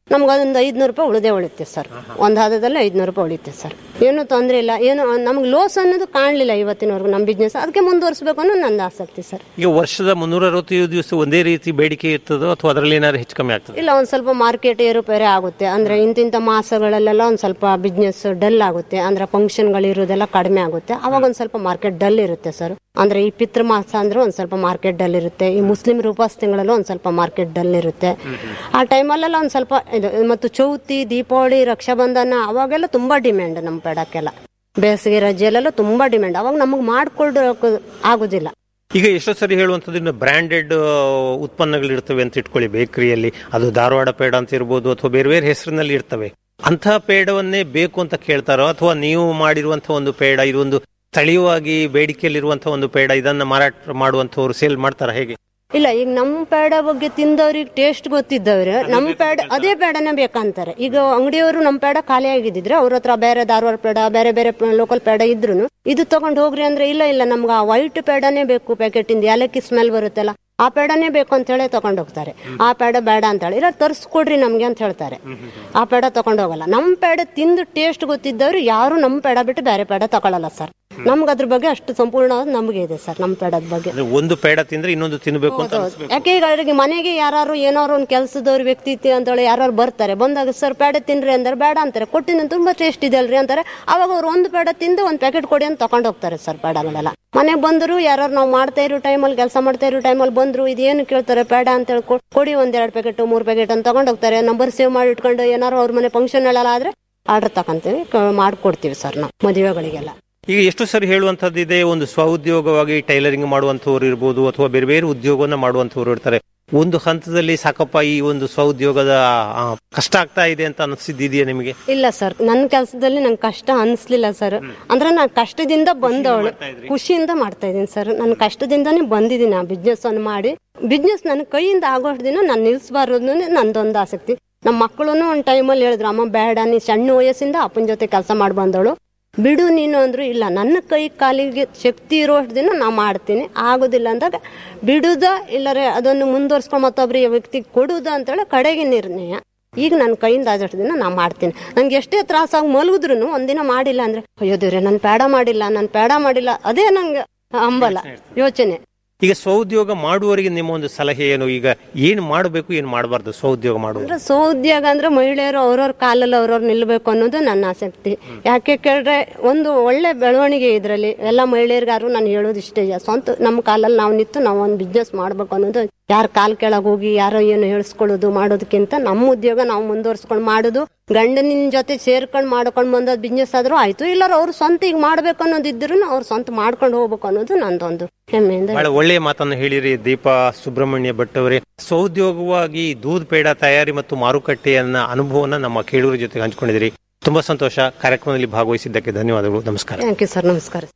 ನಮ್ಗೆ ಅದೊಂದು ಐದ್ನೂರು ರೂಪಾಯಿ ಉಳಿದೇ ಉಳಿತೆ ಸರ್ ಒಂದು ಹದದಲ್ಲಿ ಐದ್ನೂರು ರೂಪಾಯಿ ಉಳಿತೆ ಸರ್ ಏನು ತೊಂದರೆ ಇಲ್ಲ ಏನು ನಮ್ಗೆ ಲೋಸ್ ಅನ್ನೋದು ಕಾಣಲಿಲ್ಲ ಇವತ್ತಿನವರೆಗೂ ನಮ್ಮ ಬಿಸ್ನೆಸ್ ಅದಕ್ಕೆ ಮುಂದುವರಿಸಬೇಕು ಅನ್ನೋ ನನ್ನ ಆಸಕ್ತಿ ಸರ್ ಈಗ ವರ್ಷದ ಮುನ್ನೂರ ಅರವತ್ತೈದು ದಿವಸ ಒಂದೇ ರೀತಿ ಬೇಡಿಕೆ ಇರ್ತದೋ ಅಥವಾ ಅದರಲ್ಲಿ ಏನಾದ್ರು ಹೆಚ್ಚು ಕಮ್ಮಿ ಆಗ್ತದೆ ಇಲ್ಲ ಒಂದ್ ಸ್ವಲ್ಪ ಮಾರ್ಕೆಟ್ ಏರುಪೇರೆ ಆಗುತ್ತೆ ಅಂದ್ರೆ ಇಂತಿಂತ ಮಾಸಗಳಲ್ಲೆಲ್ಲ ಒಂದ್ ಸ್ವಲ್ಪ ಬಿಸ್ನೆಸ್ ಡಲ್ ಆಗುತ್ತೆ ಅಂದ್ರೆ ಫಂಕ್ಷನ್ಗಳು ಇರೋದೆಲ್ಲ ಕಡಿಮೆ ಆಗುತ್ತೆ ಅವಾಗ ಒಂದ್ ಸ್ವಲ್ಪ ಮಾರ್ಕೆಟ್ ಡಲ್ ಇರುತ್ತೆ ಸರ್ ಅಂದ್ರೆ ಈ ಪಿತೃ ಮಾಸ ಅಂದ್ರೆ ಒಂದ್ ಸ್ವಲ್ಪ ಮಾರ್ಕೆಟ್ ಡಲ್ ಇರುತ್ತೆ ಈ ಮುಸ್ಲಿಂ ರೂಪಾಸ್ ತಿಂಗಳಲ್ಲೂ ಒಂದ್ ಸ್ವಲ್ಪ ಮಾರ್ಕೆಟ್ ಡಲ್ ಇರುತ್ತೆ ಆ ಟೈಮಲ್ಲೆಲ್ಲ ಒಂದ್ ಸ್ವಲ್ಪ ಇದು ಮತ್ತು ಚೌತಿ ದೀಪಾವಳಿ ರಕ್ಷಾಬಂಧನ ಅವಾಗೆಲ್ಲ ತುಂಬಾ ಡಿಮ್ಯಾಂಡ್ ನಮ್ಮ ಪೇಡಕ್ಕೆಲ್ಲ ಬೇಸಿಗೆ ರಜೆಯಲ್ಲೆಲ್ಲ ತುಂಬಾ ಡಿಮ್ಯಾಂಡ್ ಅವಾಗ ನಮಗೆ ಮಾಡ್ಕೊಡೋಕೆ ಆಗುದಿಲ್ಲ ಈಗ ಎಷ್ಟೋ ಸರಿ ಹೇಳುವಂಥದ್ದು ಬ್ರ್ಯಾಂಡೆಡ್ ಉತ್ಪನ್ನಗಳು ಇರ್ತವೆ ಅಂತ ಇಟ್ಕೊಳ್ಳಿ ಬೇಕರಿಯಲ್ಲಿ ಅದು ಧಾರವಾಡ ಪೇಡ ಅಂತ ಇರ್ಬೋದು ಅಥವಾ ಬೇರೆ ಬೇರೆ ಹೆಸರಿನಲ್ಲಿ ಇರ್ತವೆ ಅಂತಹ ಪೇಡವನ್ನೇ ಬೇಕು ಅಂತ ಕೇಳ್ತಾರೋ ಅಥವಾ ನೀವು ಮಾಡಿರುವಂತಹ ಒಂದು ಪೇಡ ಇದೊಂದು ಸ್ಥಳೀಯವಾಗಿ ಬೇಡಿಕೆಯಲ್ಲಿರುವಂತಹ ಒಂದು ಪೇಡ ಇದನ್ನ ಮಾರಾಟ ಮಾಡುವಂತವ್ರು ಸೇಲ್ ಮಾಡ್ತಾರ ಹೇಗೆ ಇಲ್ಲ ಈಗ ನಮ್ಮ ಪೇಡ ಬಗ್ಗೆ ತಿಂದವ್ರಿಗೆ ಟೇಸ್ಟ್ ಗೊತ್ತಿದ್ದವ್ರೆ ನಮ್ಮ ಪೇಡ ಅದೇ ಪೇಡನೇ ಬೇಕಂತಾರೆ ಈಗ ಅಂಗಡಿಯವರು ನಮ್ಮ ಪೇಡ ಖಾಲಿ ಆಗಿದ್ದಿದ್ರೆ ಅವ್ರ ಹತ್ರ ಬೇರೆ ಧಾರವಾಡ ಪೇಡ ಬೇರೆ ಬೇರೆ ಲೋಕಲ್ ಪೇಡ ಇದ್ರು ಇದು ತಗೊಂಡ್ ಹೋಗ್ರಿ ಅಂದ್ರೆ ಇಲ್ಲ ಇಲ್ಲ ನಮ್ಗೆ ಆ ವೈಟ್ ಪೇಡನೇ ಬೇಕು ಪ್ಯಾಕೆಟ್ ಇಂದ ಏಲಕ್ಕಿ ಸ್ಮೆಲ್ ಬರುತ್ತಲ್ಲ ಆ ಪೇಡನೇ ಬೇಕು ಅಂತ ಹೇಳಿ ತಗೊಂಡ್ ಹೋಗ್ತಾರೆ ಆ ಪೇಡ ಬೇಡ ಅಂತ ಹೇಳಿ ಇಲ್ಲ ತರ್ಸ್ಕೊಡ್ರಿ ನಮ್ಗೆ ಅಂತ ಹೇಳ್ತಾರೆ ಆ ಪೇಡ ತಗೊಂಡ್ ಹೋಗಲ್ಲ ನಮ್ಮ ಪೇಡ ತಿಂದು ಟೇಸ್ಟ್ ಗೊತ್ತಿದ್ದವ್ರು ಯಾರು ನಮ್ಮ ಪೇಡ ಬಿಟ್ಟು ಬೇರೆ ಪೇಡ ತಗೊಳಲ್ಲ ಸರ್ ನಮ್ಗೆ ಅದ್ರ ಬಗ್ಗೆ ಅಷ್ಟು ಸಂಪೂರ್ಣವಾದ ನಂಬಿಕೆ ಇದೆ ಸರ್ ನಮ್ಮ ಪೇಡದ ಬಗ್ಗೆ ಅಂದ್ರೆ ಒಂದು ಪೇಡ ತಿಂದ್ರೆ ಇನ್ನೊಂದು ತಿನ್ಬೇಕು ಅಂತ ಅನ್ಸ್ಬೇಕು ಯಾಕೆ ಈಗ ಅವ್ರಿಗೆ ಮನೆಗೆ ಯಾರು ಏನಾರು ಒಂದು ಕೆಲಸದವ್ರ ವ್ಯಕ್ತಿ ಇತ್ತು ಅಂತೇಳಿ ಯಾರು ಬರ್ತಾರೆ ಬಂದಾಗ ಸರ್ ಪೇಡ ತಿನ್ರಿ ಅಂದ್ರೆ ಬೇಡ ಅಂತಾರೆ ಕೊಟ್ಟಿನ ತುಂಬಾ ಟೇಸ್ಟ್ ಇದೆ ಅಲ್ರಿ ಅಂತಾರೆ ಅವಾಗ ಅವ್ರು ಒಂದು ಪೇಡ ತಿಂದು ಒಂದು ಪ್ಯಾಕೆಟ್ ಕೊಡಿ ಅಂತ ತಗೊಂಡ್ ಹೋಗ್ತಾರೆ ಸರ್ ಪೇಡಗಳೆಲ್ಲ ಮನೆಗೆ ಬಂದರು ಯಾರು ನಾವು ಮಾಡ್ತಾ ಇರೋ ಟೈಮಲ್ಲಿ ಕೆಲಸ ಮಾಡ್ತಾ ಇರೋ ಟೈಮಲ್ಲಿ ಬಂದ್ರು ಇದೇನು ಕೇಳ್ತಾರೆ ಪೇಡ ಅಂತ ಹೇಳಿ ಕೊ- ಕೊಡಿ ಒಂದ್ ಎರಡು ಪ್ಯಾಕೆಟ್ ಮೂರು ಪ್ಯಾಕೆಟ್ ಅಂತ ತಗೊಂಡ್ ಹೋಗ್ತಾರೆ ನಂಬರ್ ಸೇವ್ ಮಾಡಿ ಇಟ್ಕೊಂಡು ಏನಾರು ಅವ್ರ ಮನೆ ಫಂಕ್ಷನ್ ಎಲ್ಲ ಆದ್ರೆ ಆರ್ಡರ್ ತಗೊಂತೀವಿ ಕ- ಮಾಡ್ಕೊಡ್ತೀವಿ ಸರ್ ನಾವು ಮದುವೆಗಳಿಗೆಲ್ಲ ಈಗ ಎಷ್ಟು ಸರಿ ಹೇಳುವಂತದ್ದು ಇದೆ ಒಂದು ಸ್ವಉದ್ಯೋಗವಾಗಿ ಟೈಲರಿಂಗ್ ಮಾಡುವಂತವ್ರು ಇರ್ಬೋದು ಅಥವಾ ಬೇರೆ ಬೇರೆ ಉದ್ಯೋಗವನ್ನ ಮಾಡುವಂತವ್ರು ಇರ್ತಾರೆ ಒಂದು ಹಂತದಲ್ಲಿ ಸಾಕಪ್ಪ ಈ ಒಂದು ಸ್ವಉದ್ಯೋಗದ ಆ, ಕಷ್ಟ ಆಗ್ತಾ ಇದೆ ಅಂತ ಅನಿಸಿದ್ದಿದೆಯಾ ನಿಮಗೆ ಇಲ್ಲ ಸರ್ ನನ್ನ ಕೆಲಸದಲ್ಲಿ ನಂಗೆ ಕಷ್ಟ ಅನ್ಸ್ಲಿಲ್ಲ ಸರ್ ಅಂದ್ರೆ ನಾನು ಕಷ್ಟದಿಂದ ಬಂದವಳು ಖುಷಿಯಿಂದ ಮಾಡ್ತಾ ಇದ್ದೀನಿ ಸರ್ ನನ್ನ ಕಷ್ಟದಿಂದಾನೇ ಬಂದಿದ್ದೀನಿ ಆ ಬಿಸ್ನೆಸ್ ಅನ್ನು ಮಾಡಿ ಬಿಸ್ನೆಸ್ ನನ್ನ ಕೈಯಿಂದ ಆಗೋಷ್ಟು ದಿನ ನಾನು ನಿಲ್ಸಬಾರ್ದು ನಂದೊಂದು ಆಸಕ್ತಿ ನಮ್ಮ ಮಕ್ಕಳು ಒಂದು ಟೈಮಲ್ಲಿ ಹೇಳಿದ್ರು ಅಮ್ಮ ಬೇಡ ನೀ ಸಣ್ಣ ವಯಸ್ಸಿಂದ ಅಪ್ಪನ ಜೊತೆ ಕೆಲಸ ಮಾಡಿ ಬಂದವಳು ಬಿಡು ನೀನು ಅಂದ್ರು ಇಲ್ಲ ನನ್ನ ಕೈ ಕಾಲಿಗೆ ಶಕ್ತಿ ಇರೋಷ್ಟು ದಿನ ನಾ ಮಾಡ್ತೀನಿ ಆಗೋದಿಲ್ಲ ಅಂದಾಗ ಬಿಡುದ ಇಲ್ಲರೆ ಅದನ್ನು ಮುಂದುವರ್ಸ್ಕೊಂಡು ಮತ್ತೊಬ್ಬರಿಗೆ ವ್ಯಕ್ತಿಗೆ ಕೊಡುದ ಅಂತೇಳಿ ಕಡೆಗೆ ನಿರ್ಣಯ ಈಗ ನನ್ನ ಕೈಯಿಂದ ಆದಷ್ಟು ದಿನ ನಾ ಮಾಡ್ತೀನಿ ನಂಗೆ ಎಷ್ಟೇ ತ್ರಾಸಾಗಿ ಮಲಗಿದ್ರು ಒಂದಿನ ಮಾಡಿಲ್ಲ ಅಂದ್ರೆ ಅಯ್ಯೋ ದೇವ್ರೆ ನಾನು ಪೇಡ ಮಾಡಿಲ್ಲ ನಾನು ಪೇಡ ಮಾಡಿಲ್ಲ ಅದೇ ನಂಗೆ ಹಂಬಲ ಯೋಚನೆ ಈಗ ಸ್ವಉದ್ಯೋಗ ಮಾಡುವವರಿಗೆ ನಿಮ್ಮ ಒಂದು ಸಲಹೆ ಏನು ಈಗ ಏನ್ ಮಾಡಬೇಕು ಏನ್ ಮಾಡಬಾರ್ದು ಸ್ವಉದ್ಯೋಗ ಮಾಡುವ ಅಂದ್ರೆ ಸ್ವಉದ್ಯೋಗ ಅಂದ್ರೆ ಮಹಿಳೆಯರು ಅವ್ರವ್ರ ಕಾಲಲ್ಲಿ ಅವ್ರವ್ರು ನಿಲ್ಬೇಕು ಅನ್ನೋದು ನನ್ನ ಆಸಕ್ತಿ ಯಾಕೆ ಕೇಳಿದ್ರೆ ಒಂದು ಒಳ್ಳೆ ಬೆಳವಣಿಗೆ ಇದರಲ್ಲಿ ಎಲ್ಲ ಮಹಿಳೆಯರಿಗಾರು ನಾನು ಹೇಳೋದು ಇಷ್ಟೇ ಸ್ವಂತ ನಮ್ಮ ಕಾಲಲ್ಲಿ ನಾವು ನಿಂತು ನಾವು ಒಂದು ಬಿಸ್ನೆಸ್ ಮಾಡ್ಬೇಕು ಅನ್ನೋದು ಯಾರ ಕಾಲ್ ಕೆಳಗೆ ಹೋಗಿ ಯಾರೋ ಏನು ಹೇಳಿಸ್ಕೊಳ್ಳೋದು ಮಾಡೋದಕ್ಕಿಂತ ನಮ್ಮ ಉದ್ಯೋಗ ನಾವು ಮುಂದುವರ್ಸ್ಕೊಂಡು ಮಾಡೋದು ಗಂಡನಿನ ಜೊತೆ ಸೇರ್ಕೊಂಡು ಮಾಡ್ಕೊಂಡು ಬಂದದ್ ಬಿಸ್ನೆಸ್ ಆದ್ರೂ ಆಯ್ತು ಇಲ್ಲಾರ ಅವ್ರು ಸ್ವಂತ ಈಗ ಮಾಡ್ಬೇಕು ಅನ್ನೋದಿದ್ರು ಅವ್ರು ಸ್ವಂತ ಮಾಡ್ಕೊಂಡು ಹೋಗ್ಬೇಕು ಅನ್ನೋದು ನಂದೊಂದು ಹೆಮ್ಮೆಯಿಂದ ಬಹಳ ಒಳ್ಳೆಯ ಮಾತನ್ನು ಹೇಳಿರಿ ದೀಪಾ ಸುಬ್ರಹ್ಮಣ್ಯ ಭಟ್ ಅವರೇ ಸ್ವಉದ್ಯೋಗವಾಗಿ ದೂದ್ ಪೇಡ ತಯಾರಿ ಮತ್ತು ಮಾರುಕಟ್ಟೆಯನ್ನ ಅನುಭವನ ನಮ್ಮ ಕೇಳೂರ ಜೊತೆ ಹಂಚಿಕೊಂಡಿದ್ದೀರಿ ತುಂಬಾ ಸಂತೋಷ ಕಾರ್ಯಕ್ರಮದಲ್ಲಿ ಭಾಗವಹಿಸಿದ್ದಕ್ಕೆ ಧನ್ಯವಾದಗಳು ನಮಸ್ಕಾರ ಥ್ಯಾಂಕ್ ಯು ಸರ್ ನಮಸ್ಕಾರ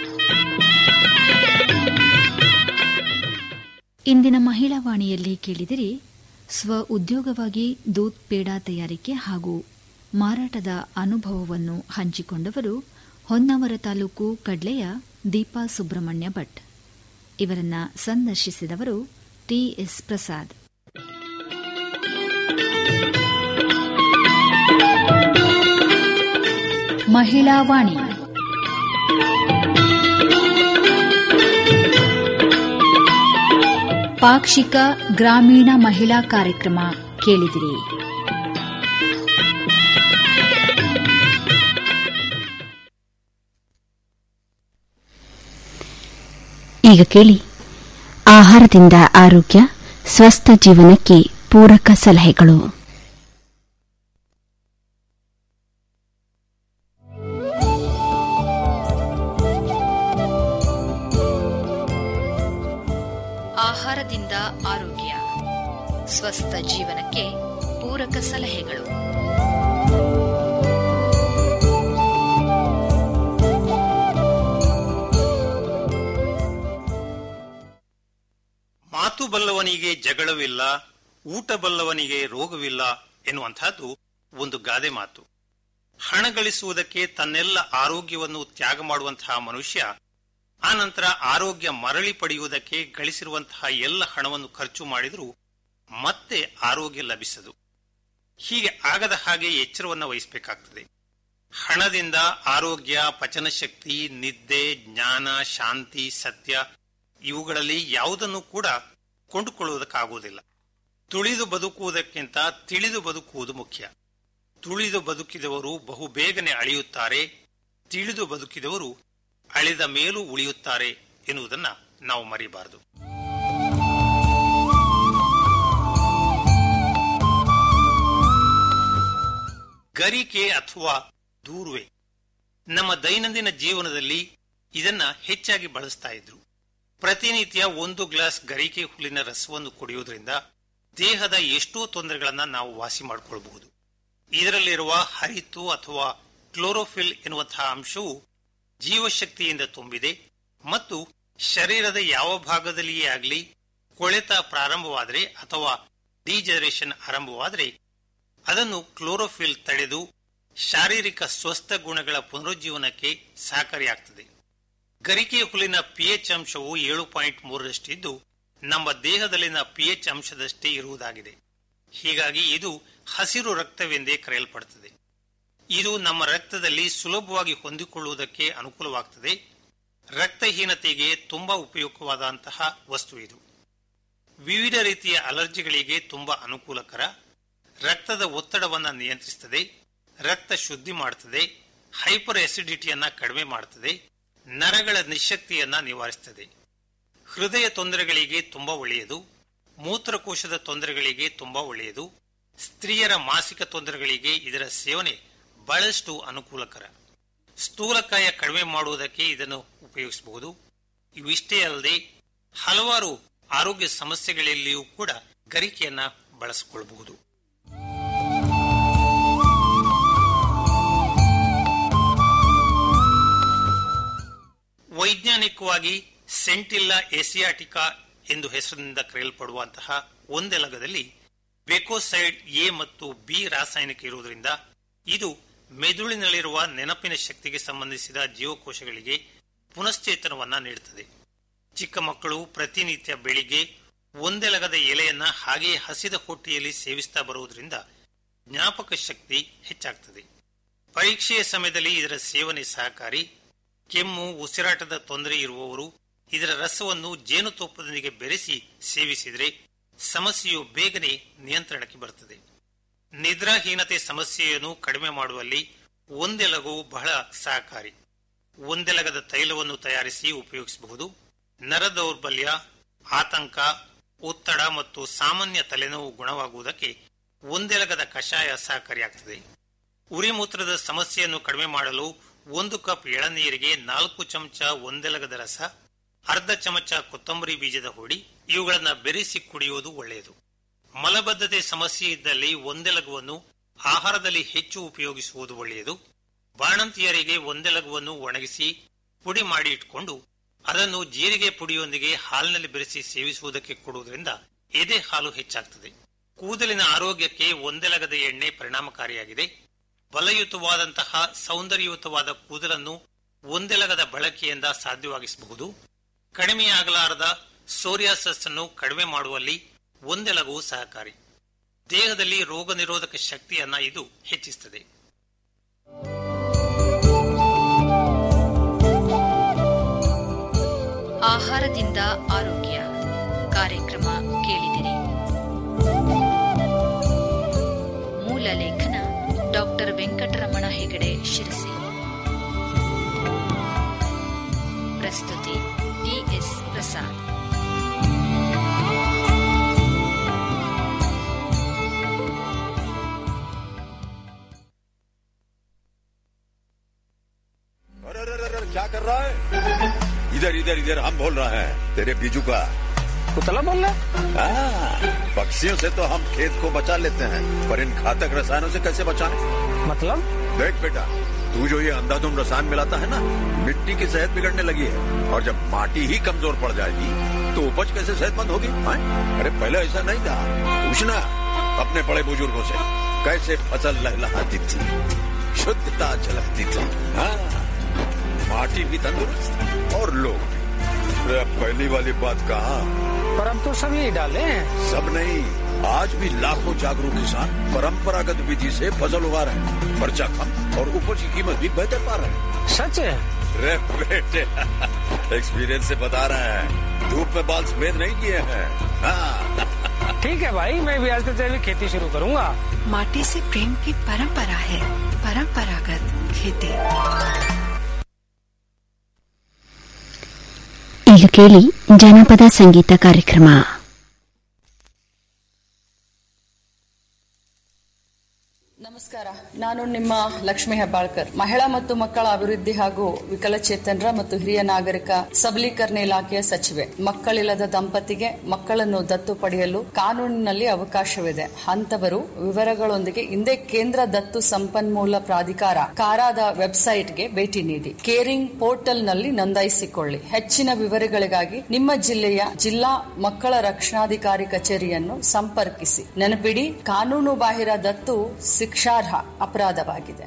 ಇಂದಿನ ಮಹಿಳಾ ವಾಣಿಯಲ್ಲಿ ಕೇಳಿದಿರಿ ಸ್ವ ಉದ್ಯೋಗವಾಗಿ ದೂದ್ ಪೇಡ ತಯಾರಿಕೆ ಹಾಗೂ ಮಾರಾಟದ ಅನುಭವವನ್ನು ಹಂಚಿಕೊಂಡವರು ಹೊನ್ನಾವರ ತಾಲೂಕು ಕಡ್ಲೆಯ ದೀಪಾ ಸುಬ್ರಹ್ಮಣ್ಯ ಭಟ್ ಇವರನ್ನ ಸಂದರ್ಶಿಸಿದವರು ಟಿಎಸ್ ಪ್ರಸಾದ್ ಮಹಿಳಾ ವಾಣಿ ಪಾಕ್ಷಿಕ ಗ್ರಾಮೀಣ ಮಹಿಳಾ ಕಾರ್ಯಕ್ರಮ ಕೇಳಿದಿರಿ ಈಗ ಕೇಳಿ ಆಹಾರದಿಂದ ಆರೋಗ್ಯ ಸ್ವಸ್ಥ ಜೀವನಕ್ಕೆ ಪೂರಕ ಸಲಹೆಗಳು ಆಹಾರದಿಂದ ಆರೋಗ್ಯ ಸ್ವಸ್ಥ ಜೀವನಕ್ಕೆ ಪೂರಕ ಸಲಹೆಗಳು ಮಾತು ಬಲ್ಲವನಿಗೆ ಜಗಳವಿಲ್ಲ ಊಟ ಬಲ್ಲವನಿಗೆ ರೋಗವಿಲ್ಲ ಎನ್ನುವಂತಹದ್ದು ಒಂದು ಗಾದೆ ಮಾತು ಹಣ ಗಳಿಸುವುದಕ್ಕೆ ತನ್ನೆಲ್ಲ ಆರೋಗ್ಯವನ್ನು ತ್ಯಾಗ ಮಾಡುವಂತಹ ಮನುಷ್ಯ ಆನಂತರ ಆರೋಗ್ಯ ಮರಳಿ ಪಡೆಯುವುದಕ್ಕೆ ಗಳಿಸಿರುವಂತಹ ಎಲ್ಲ ಹಣವನ್ನು ಖರ್ಚು ಮಾಡಿದರೂ ಮತ್ತೆ ಆರೋಗ್ಯ ಲಭಿಸದು ಹೀಗೆ ಆಗದ ಹಾಗೆ ಎಚ್ಚರವನ್ನು ವಹಿಸಬೇಕಾಗ್ತದೆ ಹಣದಿಂದ ಆರೋಗ್ಯ ಪಚನ ಶಕ್ತಿ ನಿದ್ದೆ ಜ್ಞಾನ ಶಾಂತಿ ಸತ್ಯ ಇವುಗಳಲ್ಲಿ ಯಾವುದನ್ನು ಕೂಡ ಕೊಂಡುಕೊಳ್ಳುವುದಕ್ಕಾಗುವುದಿಲ್ಲ ತುಳಿದು ಬದುಕುವುದಕ್ಕಿಂತ ತಿಳಿದು ಬದುಕುವುದು ಮುಖ್ಯ ತುಳಿದು ಬದುಕಿದವರು ಬಹು ಬೇಗನೆ ಅಳಿಯುತ್ತಾರೆ ತಿಳಿದು ಬದುಕಿದವರು ಅಳಿದ ಮೇಲೂ ಉಳಿಯುತ್ತಾರೆ ಎನ್ನುವುದನ್ನ ನಾವು ಮರಿಬಾರದು ಗರಿಕೆ ಅಥವಾ ದೂರ್ವೆ ನಮ್ಮ ದೈನಂದಿನ ಜೀವನದಲ್ಲಿ ಇದನ್ನ ಹೆಚ್ಚಾಗಿ ಬಳಸ್ತಾ ಇದ್ರು ಪ್ರತಿನಿತ್ಯ ಒಂದು ಗ್ಲಾಸ್ ಗರಿಕೆ ಹುಲ್ಲಿನ ರಸವನ್ನು ಕುಡಿಯುವುದರಿಂದ ದೇಹದ ಎಷ್ಟೋ ತೊಂದರೆಗಳನ್ನ ನಾವು ವಾಸಿ ಮಾಡಿಕೊಳ್ಳಬಹುದು ಇದರಲ್ಲಿರುವ ಹರಿತು ಅಥವಾ ಕ್ಲೋರೋಫಿಲ್ ಎನ್ನುವಂತಹ ಅಂಶವು ಜೀವಶಕ್ತಿಯಿಂದ ತುಂಬಿದೆ ಮತ್ತು ಶರೀರದ ಯಾವ ಭಾಗದಲ್ಲಿಯೇ ಆಗಲಿ ಕೊಳೆತ ಪ್ರಾರಂಭವಾದರೆ ಅಥವಾ ಡಿಜನರೇಷನ್ ಆರಂಭವಾದರೆ ಅದನ್ನು ಕ್ಲೋರೋಫಿಲ್ ತಡೆದು ಶಾರೀರಿಕ ಸ್ವಸ್ಥ ಗುಣಗಳ ಪುನರುಜ್ಜೀವನಕ್ಕೆ ಸಹಕಾರಿಯಾಗ್ತದೆ ಗರಿಕೆ ಹುಲ್ಲಿನ ಪಿಎಚ್ ಅಂಶವು ಏಳು ಪಾಯಿಂಟ್ ಮೂರರಷ್ಟಿದ್ದು ನಮ್ಮ ದೇಹದಲ್ಲಿನ ಪಿಎಚ್ ಅಂಶದಷ್ಟೇ ಇರುವುದಾಗಿದೆ ಹೀಗಾಗಿ ಇದು ಹಸಿರು ರಕ್ತವೆಂದೇ ಕರೆಯಲ್ಪಡುತ್ತದೆ ಇದು ನಮ್ಮ ರಕ್ತದಲ್ಲಿ ಸುಲಭವಾಗಿ ಹೊಂದಿಕೊಳ್ಳುವುದಕ್ಕೆ ಅನುಕೂಲವಾಗುತ್ತದೆ ರಕ್ತಹೀನತೆಗೆ ತುಂಬಾ ಉಪಯುಕ್ತವಾದಂತಹ ವಸ್ತು ಇದು ವಿವಿಧ ರೀತಿಯ ಅಲರ್ಜಿಗಳಿಗೆ ತುಂಬಾ ಅನುಕೂಲಕರ ರಕ್ತದ ಒತ್ತಡವನ್ನು ನಿಯಂತ್ರಿಸುತ್ತದೆ ರಕ್ತ ಶುದ್ಧಿ ಮಾಡುತ್ತದೆ ಹೈಪರ್ ಅಸಿಡಿಟಿಯನ್ನ ಕಡಿಮೆ ಮಾಡುತ್ತದೆ ನರಗಳ ನಿಶಕ್ತಿಯನ್ನ ನಿವಾರಿಸುತ್ತದೆ ಹೃದಯ ತೊಂದರೆಗಳಿಗೆ ತುಂಬಾ ಒಳ್ಳೆಯದು ಮೂತ್ರಕೋಶದ ತೊಂದರೆಗಳಿಗೆ ತುಂಬಾ ಒಳ್ಳೆಯದು ಸ್ತ್ರೀಯರ ಮಾಸಿಕ ತೊಂದರೆಗಳಿಗೆ ಇದರ ಸೇವನೆ ಬಹಳಷ್ಟು ಅನುಕೂಲಕರ ಸ್ಥೂಲಕಾಯ ಕಡಿಮೆ ಮಾಡುವುದಕ್ಕೆ ಇದನ್ನು ಉಪಯೋಗಿಸಬಹುದು ಇವಿಷ್ಟೇ ಅಲ್ಲದೆ ಹಲವಾರು ಆರೋಗ್ಯ ಸಮಸ್ಯೆಗಳಲ್ಲಿಯೂ ಕೂಡ ಗರಿಕೆಯನ್ನ ಬಳಸಿಕೊಳ್ಳಬಹುದು ವೈಜ್ಞಾನಿಕವಾಗಿ ಸೆಂಟಿಲ್ಲಾ ಎಸಿಯಾಟಿಕಾ ಎಂದು ಹೆಸರಿನಿಂದ ಕರೆಯಲ್ಪಡುವಂತಹ ಒಂದೆಲಗದಲ್ಲಿ ಬೆಕೋಸೈಡ್ ಎ ಮತ್ತು ಬಿ ರಾಸಾಯನಿಕ ಇರುವುದರಿಂದ ಇದು ಮೆದುಳಿನಲ್ಲಿರುವ ನೆನಪಿನ ಶಕ್ತಿಗೆ ಸಂಬಂಧಿಸಿದ ಜೀವಕೋಶಗಳಿಗೆ ಪುನಶ್ಚೇತನವನ್ನ ನೀಡುತ್ತದೆ ಚಿಕ್ಕ ಮಕ್ಕಳು ಪ್ರತಿನಿತ್ಯ ಬೆಳಿಗ್ಗೆ ಒಂದೆಲಗದ ಎಲೆಯನ್ನ ಹಾಗೆಯೇ ಹಸಿದ ಹೊಟ್ಟೆಯಲ್ಲಿ ಸೇವಿಸ್ತಾ ಬರುವುದರಿಂದ ಜ್ಞಾಪಕ ಶಕ್ತಿ ಹೆಚ್ಚಾಗ್ತದೆ ಪರೀಕ್ಷೆಯ ಸಮಯದಲ್ಲಿ ಇದರ ಸೇವನೆ ಸಹಕಾರಿ ಕೆಮ್ಮು ಉಸಿರಾಟದ ತೊಂದರೆ ಇರುವವರು ಇದರ ರಸವನ್ನು ಜೇನುತುಪ್ಪದೊಂದಿಗೆ ಬೆರೆಸಿ ಸೇವಿಸಿದರೆ ಸಮಸ್ಯೆಯು ಬೇಗನೆ ನಿಯಂತ್ರಣಕ್ಕೆ ಬರುತ್ತದೆ ನಿದ್ರಾಹೀನತೆ ಸಮಸ್ಯೆಯನ್ನು ಕಡಿಮೆ ಮಾಡುವಲ್ಲಿ ಒಂದೆಲಗು ಬಹಳ ಸಹಕಾರಿ ಒಂದೆಲಗದ ತೈಲವನ್ನು ತಯಾರಿಸಿ ಉಪಯೋಗಿಸಬಹುದು ನರ ದೌರ್ಬಲ್ಯ ಆತಂಕ ಒತ್ತಡ ಮತ್ತು ಸಾಮಾನ್ಯ ತಲೆನೋವು ಗುಣವಾಗುವುದಕ್ಕೆ ಒಂದೆಲಗದ ಕಷಾಯ ಸಹಕಾರಿಯಾಗುತ್ತದೆ ಉರಿಮೂತ್ರದ ಸಮಸ್ಯೆಯನ್ನು ಕಡಿಮೆ ಮಾಡಲು ಒಂದು ಕಪ್ ಎಳನೀರಿಗೆ ನಾಲ್ಕು ಚಮಚ ಒಂದೆಲಗದ ರಸ ಅರ್ಧ ಚಮಚ ಕೊತ್ತಂಬರಿ ಬೀಜದ ಹುಡಿ ಇವುಗಳನ್ನು ಬೆರೆಸಿ ಕುಡಿಯುವುದು ಒಳ್ಳೆಯದು ಮಲಬದ್ಧತೆ ಸಮಸ್ಯೆ ಇದ್ದಲ್ಲಿ ಒಂದೆಲಗುವನ್ನು ಆಹಾರದಲ್ಲಿ ಹೆಚ್ಚು ಉಪಯೋಗಿಸುವುದು ಒಳ್ಳೆಯದು ಬಾಣಂತಿಯರಿಗೆ ಒಂದೆಲಗುವನ್ನು ಒಣಗಿಸಿ ಪುಡಿ ಮಾಡಿ ಇಟ್ಕೊಂಡು ಅದನ್ನು ಜೀರಿಗೆ ಪುಡಿಯೊಂದಿಗೆ ಹಾಲಿನಲ್ಲಿ ಬೆರೆಸಿ ಸೇವಿಸುವುದಕ್ಕೆ ಕೊಡುವುದರಿಂದ ಎದೆ ಹಾಲು ಹೆಚ್ಚಾಗ್ತದೆ ಕೂದಲಿನ ಆರೋಗ್ಯಕ್ಕೆ ಒಂದೆಲಗದ ಎಣ್ಣೆ ಪರಿಣಾಮಕಾರಿಯಾಗಿದೆ ಬಲಯುತವಾದಂತಹ ಸೌಂದರ್ಯಯುತವಾದ ಕೂದಲನ್ನು ಒಂದೆಲಗದ ಬಳಕೆಯಿಂದ ಸಾಧ್ಯವಾಗಿಸಬಹುದು ಕಡಿಮೆಯಾಗಲಾರದ ಸೋರಿಯಾಸಸ್ ಅನ್ನು ಕಡಿಮೆ ಮಾಡುವಲ್ಲಿ ಒಂದೆಲಗು ಸಹಕಾರಿ ದೇಹದಲ್ಲಿ ರೋಗ ನಿರೋಧಕ ಶಕ್ತಿಯನ್ನ ಇದು ಹೆಚ್ಚಿಸುತ್ತದೆ ಆಹಾರದಿಂದ ಆರೋಗ್ಯ ಕಾರ್ಯಕ್ರಮ ಕೇಳಿದಿರಿ ಮೂಲ ಲೇಖನ ಡಾಕ್ಟರ್ ವೆಂಕಟರಮಣ ಹೆಗಡೆ ಶಿರಸಿ ಪ್ರಸ್ತುತಿ ಟಿಎಸ್ ಪ್ರಸಾದ್ अरे अरे अरे क्या कर रहा है इधर इधर इधर हम बोल रहे हैं तेरे बीजू का कुतला बोल रहा हाँ, पक्षियों से तो हम खेत को बचा लेते हैं पर इन घातक रसायनों से कैसे बचाएं? मतलब देख बेटा तू जो ये अंधाधुंध रसायन मिलाता है ना मिट्टी की सेहत बिगड़ने लगी है और जब माटी ही कमजोर पड़ जाएगी तो उपज कैसे सेहतमंद होगी हाँ? अरे पहले ऐसा नहीं था पूछना अपने बड़े बुजुर्गों से कैसे फसल लहलहाती थी शुद्धता झलकती थी हाँ माटी भी तंदुरुस्त और लोग भी। अरे अब पहली वाली बात कहा पर हम तो सब यही डाले हैं सब नहीं आज भी लाखों जागरूक किसान परंपरागत विधि से फसल उगा रहे हैं खर्चा कम और उपज की कीमत भी बेहतर पा रहे हैं सच है रे बेटे एक्सपीरियंस से बता रहे हैं धूप में बाल सफेद नहीं किए हैं हाँ ठीक है भाई मैं भी आज से जैविक खेती शुरू करूंगा माटी से प्रेम की परंपरा है परंपरागत खेती ಈಗ ಕೇಳಿ ಜನಪದ ಸಂಗೀತ ಕಾರ್ಯಕ್ರಮ ನಮಸ್ಕಾರ ನಾನು ನಿಮ್ಮ ಲಕ್ಷ್ಮಿ ಹೆಬ್ಬಾಳ್ಕರ್ ಮಹಿಳಾ ಮತ್ತು ಮಕ್ಕಳ ಅಭಿವೃದ್ಧಿ ಹಾಗೂ ವಿಕಲಚೇತನರ ಮತ್ತು ಹಿರಿಯ ನಾಗರಿಕ ಸಬಲೀಕರಣ ಇಲಾಖೆಯ ಸಚಿವೆ ಮಕ್ಕಳಿಲ್ಲದ ದಂಪತಿಗೆ ಮಕ್ಕಳನ್ನು ದತ್ತು ಪಡೆಯಲು ಕಾನೂನಿನಲ್ಲಿ ಅವಕಾಶವಿದೆ ಅಂತವರು ವಿವರಗಳೊಂದಿಗೆ ಹಿಂದೆ ಕೇಂದ್ರ ದತ್ತು ಸಂಪನ್ಮೂಲ ಪ್ರಾಧಿಕಾರ ಕಾರಾದ ವೆಬ್ಸೈಟ್ಗೆ ಭೇಟಿ ನೀಡಿ ಕೇರಿಂಗ್ ಪೋರ್ಟಲ್ ನಲ್ಲಿ ನೋಂದಾಯಿಸಿಕೊಳ್ಳಿ ಹೆಚ್ಚಿನ ವಿವರಗಳಿಗಾಗಿ ನಿಮ್ಮ ಜಿಲ್ಲೆಯ ಜಿಲ್ಲಾ ಮಕ್ಕಳ ರಕ್ಷಣಾಧಿಕಾರಿ ಕಚೇರಿಯನ್ನು ಸಂಪರ್ಕಿಸಿ ನೆನಪಿಡಿ ಕಾನೂನು ಬಾಹಿರ ದತ್ತು ಶಿಕ್ಷಾರ್ಹ ಅಪರಾಧವಾಗಿದೆ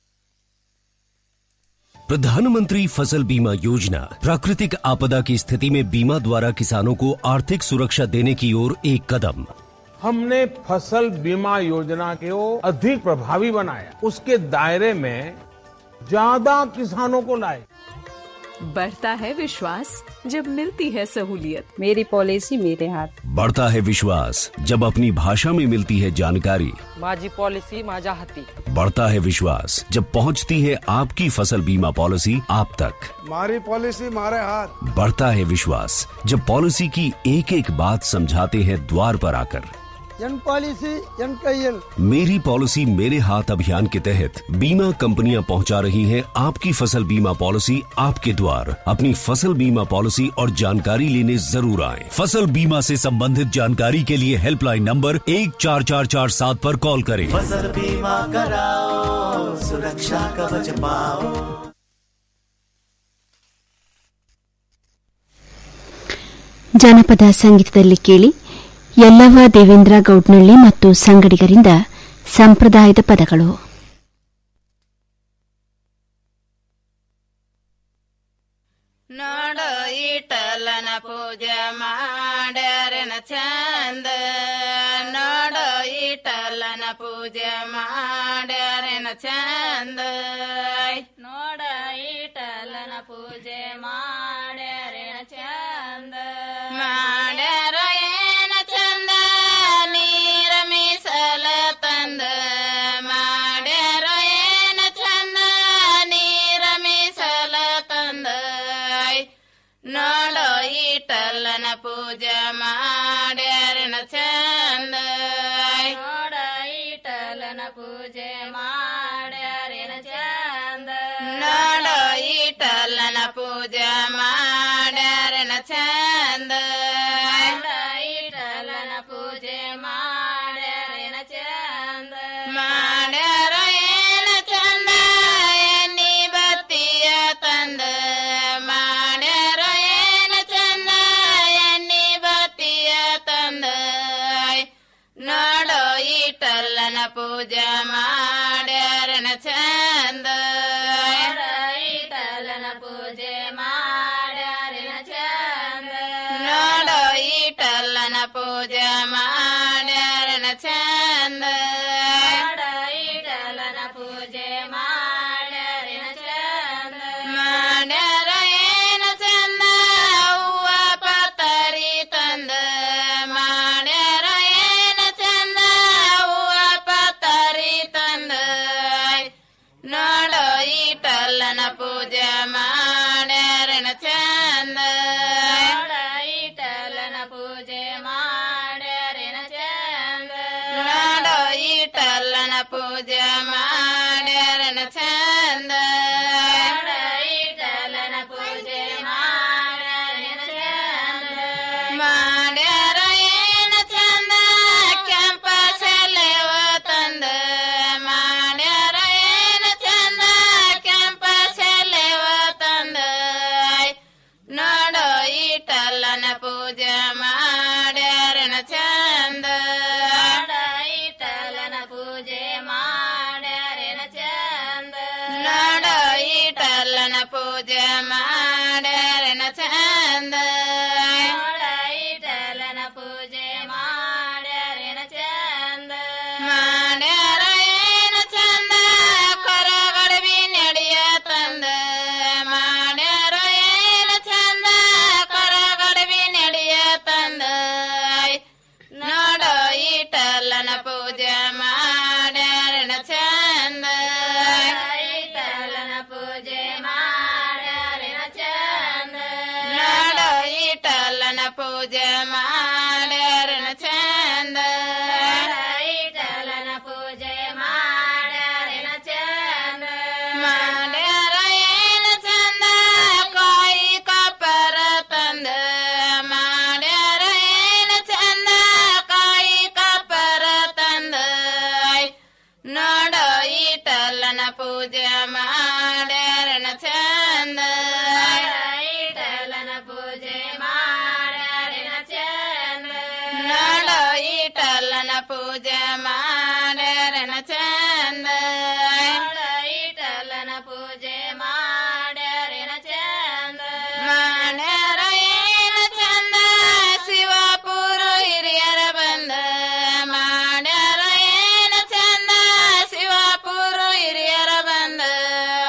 प्रधानमंत्री फसल बीमा योजना प्राकृतिक आपदा की स्थिति में बीमा द्वारा किसानों को आर्थिक सुरक्षा देने की ओर एक कदम हमने फसल बीमा योजना को अधिक प्रभावी बनाया उसके दायरे में ज्यादा किसानों को लाए बढ़ता है विश्वास जब मिलती है सहूलियत मेरी पॉलिसी मेरे हाथ बढ़ता है विश्वास जब अपनी भाषा में मिलती है जानकारी माझी पॉलिसी माझ्या हाती बढ़ता है विश्वास जब पहुंचती है आपकी फसल बीमा पॉलिसी आप तक मारी पॉलिसी मारे हाथ बढ़ता है विश्वास जब पॉलिसी की एक एक बात समझाते हैं द्वार पर आकर ಎನ್ ಪಾಲಿಸಿ ಎನ್ ಕೈಯಲ್ मेरी पॉलिसी मेरे हाथ अभियान के तहत बीमा कंपनियां पहुंचा रही हैं आपकी फसल बीमा पॉलिसी आपके द्वार अपनी फसल बीमा पॉलिसी और जानकारी लेने जरूर आए फसल बीमा से संबंधित जानकारी के लिए हेल्पलाइन नंबर एक चार चार चार सात पर कॉल करें फसल बीमा कराओ सुरक्षा कवच पाओ ಜನಪದ ಸಂಗೀತದಲ್ಲಿ ಕೇಳಿ ಯಲ್ಲವ್ವ ದೇವೇಂದ್ರ ಗೌಡ್ನಳ್ಳಿ ಮತ್ತು ಸಂಗಡಿಗರಿಂದ ಸಂಪ್ರದಾಯದ ಪದಗಳು ನೋಡು ಈಟಲನ ಪೂಜೆ ಮಾಡ್ಯಾರನ ಚಂದ ನೋಡು ಈಟಲನ ಪೂಜೆ ಮಾಡ್ಯಾರನ ಚಂದ ನೋಡ ಈಟಲನ ಪೂಜೆ ಮಾಡ್ಯಾರನ ಚಂದ ಮಾಡ್ಯಾರ ಏನ ಚಂದ ನೀರ ಮೀಸಲ ತಂದ ಮಾಡ್ಯಾರ ಏನ ಚಂದ ನೀರ ಮೀಸಲ ತಂದ ನೋಡೋ ಈಟಲ್ಲನ ಪೂಜೆ ಮಾಡ್ಯಾರನ ಚಂದ ನೋಡ ಈಟಲ್ಲನ ಪೂಜೆ ಮಾಡ್ಯಾರನ ಚಂದ ನೋಡೋ ಈಟಲ್ಲನ ಪೂಜೆ ಮಾಡ್ಯಾರನ ಚಂದ ಈಟಲ್ಲನ ಪೂಜೆ ಮಾಡ್ಯಾರನ ಚಂದ ಮಾಡ್ಯಾರ ಏನ ಚಂದ ಎನ್ನಿ ಬತ್ತಿಯ ತಂದ ಮಾಡ್ಯಾರ ಏನ ಚಂದ ಎನ್ನಿ ಬತ್ತಿಯ ತಂದ ನೋಡೋ ಈಟಲ್ಲನ ಪೂಜೆ ಮಾಡ್ಯಾರನ ಚಂದ ಈಟಲ್ಲನ ಪೂಜೆ ಮಾಡ್ಯಾರನ ಚಂದ ನೋಡೋ ಈಟಲ್ಲನ ಪೂಜೆ ಮಾಡ್ಯಾರನ ಚಂದ ಈಟಲ್ಲನ ಪೂಜೆ ಮಾಡ್ಯಾರನ ಚಂದ ಮಾಡ್ಯಾರ ಏನ ಚಂದ ಹೂವ ಪತರಿ ತಂದ ಮಾಡ್ಯಾರ ಏನ ಚಂದ ಹೂವ ಪತರಿ ತಂದ ನೋಡೋ ಈಟಲ್ಲನ ಪೂಜೆ ಮಾಡ್ಯಾರನ ಚಂದ ಈಟಲ್ಲನ ಪೂಜೆ ಮಾಡ್ಯಾರನ ಚಂದ ನೋಡೋ ಈಟಲ್ಲನ ಪೂಜೆ ಮಾಡ್ಯಾರನ ಚಂದ ಈಟಲ್ಲನ ಪೂಜೆ ಮಾಡ್ಯಾರನ ಚಂದ ಮಾಡ್ಯಾರ ಏನ ಚಂದ ಕೆಂಪ ಸೆಲೆವ ತಂದ ಮಾಡ್ಯಾರ ಏನ ಚಂದ ಕೆಂಪ ಸೆಲೆವ ತಂದ ನೋಡೋ ಈಟಲ್ಲನ ಪೂಜೆ ಮಾಡ್ಯಾರನ ಚಂದ ಈಟಲ್ಲನ ಪೂಜೆ ಮಾಡ್ಯಾರನ ಚಂದ ನೋಡೋ ಈಟಲ್ಲನ ಪೂಜೆ ಮಾಡ್ಯಾರನ ಚಂದ ಈಟಲ್ಲನ ಪೂಜೆ ಮಾಡ್ಯಾರನ ಪೂಜೆ ಮಾಡ್ಯಾರನ ಚಂದ ಇಟಲನ ಪೂಜೆ ಮಾಡ್ಯಾರನ ಚಂದ ಮಾಡ್ಯಾರ ಏನ ಚಂದ ಕಾಯಿ ಕಪ್ಪರ ತಂದ ಮಾಡ್ಯಾರ ಏನ ಚಂದ ಕಾಯಿ ಕಪ್ಪರ ತಂದ ನೋಡ ಇಟಲನ ಪೂಜೆ ಮಾಡ್ಯಾರನ ಚಂದ ಇಟಲನ ಪೂಜೆ ಮಾಡ್ಯಾರನ ಚಂದ ನೋಡ ಇಟಲನ ಪೂಜೆ ಮಾಡ್ಯಾರನ ಚಂದ ಇಟಲನ ಪೂಜೆ ಮಾಡ್ಯಾರನ ಚಂದ ಮಾಡ್ಯಾರ ಏನ ಚಂದ ಶಿವಪುರ ಹಿರಿಯರ ಬಂದ ಮಾಡ್ಯಾರ ಏನ ಚಂದ ಶಿವಪುರ ಹಿರಿಯರ ಬಂದ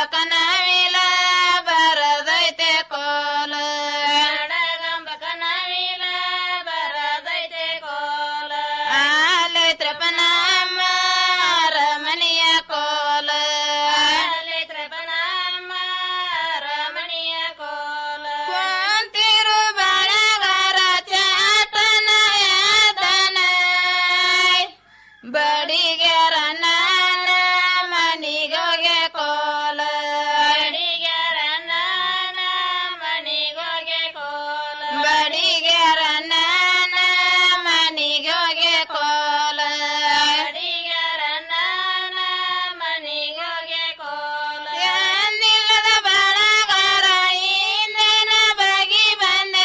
ಕನವಿಲ ಬರದೈತೆ ಕೋಲ ಎಡಗಂಬ ಕನವಿಲ ಬರದೈತೆ ಕೋಲ ಆಲೈತ್ರಪ್ಪ ನಮ್ಮ ರಮಣಿಯ ಕೋಲ ಆಲೈತ್ರಪ್ಪ ನಮ್ಮ ರಮಣಿಯ ಕೋಲ ಕುಂತಿರು ಬಳಗಾರ ಚಾತನ ಯಾತನ ಬಡಿಗೆರ ನಾನ ಮನಿಗೋಗೆ ಕೋಲ ಬಡಿಗೆರ ನಾನ ಮನಿಗೋಗೆ ಕೋಲ ಬಡಿಗೆರ ನಾನ ಮನಿಗೋಗೆ ಕೋಲ ಬಡಿಗೆರ ನಾನ ಮನಿಗೋಗೆ ಕೋಲ ಎಂದಿಲ್ಲದ ಬಳಗಾರ ಇಂದನ ಬಗಿ ಬಂದೆ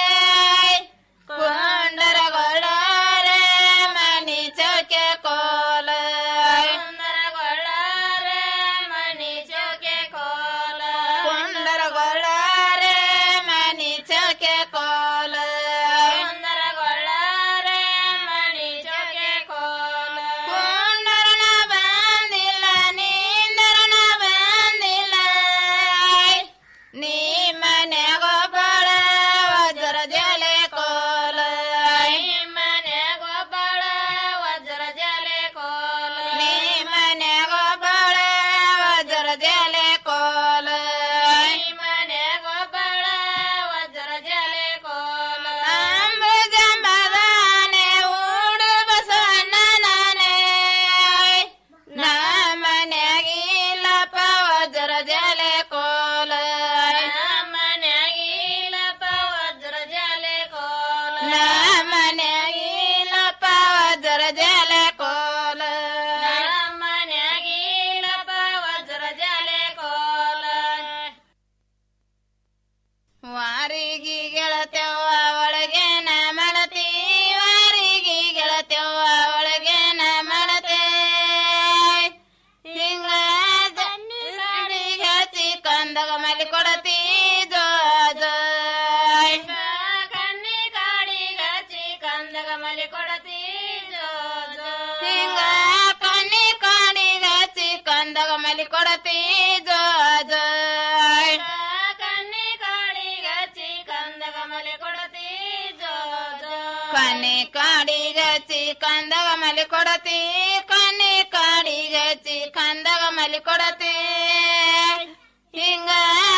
ಕೊಂಡರಗೊಳ್ಳಾರೆ ಮನಿ ಚೌಕೆ ಕೋಲ ಕೊಂಡರಗೊಳ್ಳಾರೆ ಮನಿ ಚೌಕೆ ಕೋಲ ಕೊಂಡರಗೊಳ್ಳಾರೆ ಮನಿ ಚೌಕೆ ಕೋಲ ಕೊಂಡರಗೊಳ್ಳಾರೆ ಮನಿ ಚೌಕೆ ಕೋಲ ಕೊಂಡರನ ಬಂದಿಲ್ಲ ನೀಂದರನ ಬಂದಿಲ್ಲ ನೀ ಮನೆಗೊಬ್ಬಳ ವಜ್ರ ಜಲೆ ಕೋಲ ನೀ ಮನೆಗೊಬ್ಬಳ ವಜ್ರ ಜಲೆ ಕೋಲ ನೀ ಮನೆಗೊಬ್ಬಳ ವಜ್ರ ಜಲೆ ಕೋಲ ನೀ ಮನೆಗೊಬ್ಬಳ ವಜ್ರ ಜಲೆ ಕೋಲ ಅಂಬುಜಂಬದಾನೆ ಊಡು ಬಸವಣ್ಣ ನಾನೇ ನಾ ಮನ್ಯಾಗಿಲ್ಲಪ್ಪ ವಜ್ರ ಜಲೆ ಕೋಲ ನಾ ಮನ್ಯಾಗಿಲ್ಲಪ್ಪ ವಜ್ರ ಜಲೆ ಕೋಲ ನಾ ಮನ್ಯಾಗಿಲ್ಲಪ್ಪ ವಜ್ರ ಜಲೆ ಕೋಲ ನಾ ಮನ್ಯಾಗಿಲ್ಲಪ್ಪ ವಜ್ರ ಜಲೆ ಕೋಲ ವಾರಿಗಿ ಗೆಳತೆವ್ವ ಒಳಗೆ ನ ಮಾಡತಿ ವಾರಿಗಿ ಗೆಳತೆವ್ವ ಒಳಗೆ ನ ಮಾಡತೆ ಹಿಂಗ ದಂಡಿಗೆ ಹಚ್ಚಿ ಕಂದಗ ಮಲಿ ಕೊಡತಿ ಜೋ ಜೋ ಕಣ್ಣಿ ಕಾಡಿಗೆ ಹಚ್ಚಿ ಕಂದಗ ಮಲಿ ಕೊಡತಿ ಜೋ ಜೋ ಹಿಂಗ ಕಣ್ಣಿ ಕಾಡಿಗೆ ಹಚ್ಚಿ ಕಂದಗ ಮಲಿ ಕೊಡತಿ ಜೋ ಜೋ ಕಣ್ಣಿ ಕಾಡಿಗೆ ಹಚ್ಚಿ ಕಂದಗ ಮಲಿ ಕೊಡತಿ ಜೋ ಜೋ ಕಣ್ಣಿ ಕಾಡಿಗೆ ಹಚ್ಚಿ ಕಂದಗ ಮಲಿ ಕೊಡತಿ ಕಣ್ಣಿ ಕಾಡಿಗೆ ಹಚ್ಚಿ ಕಂದಗ ಮಲಿ ಕೊಡತಿ ಹಿಂಗ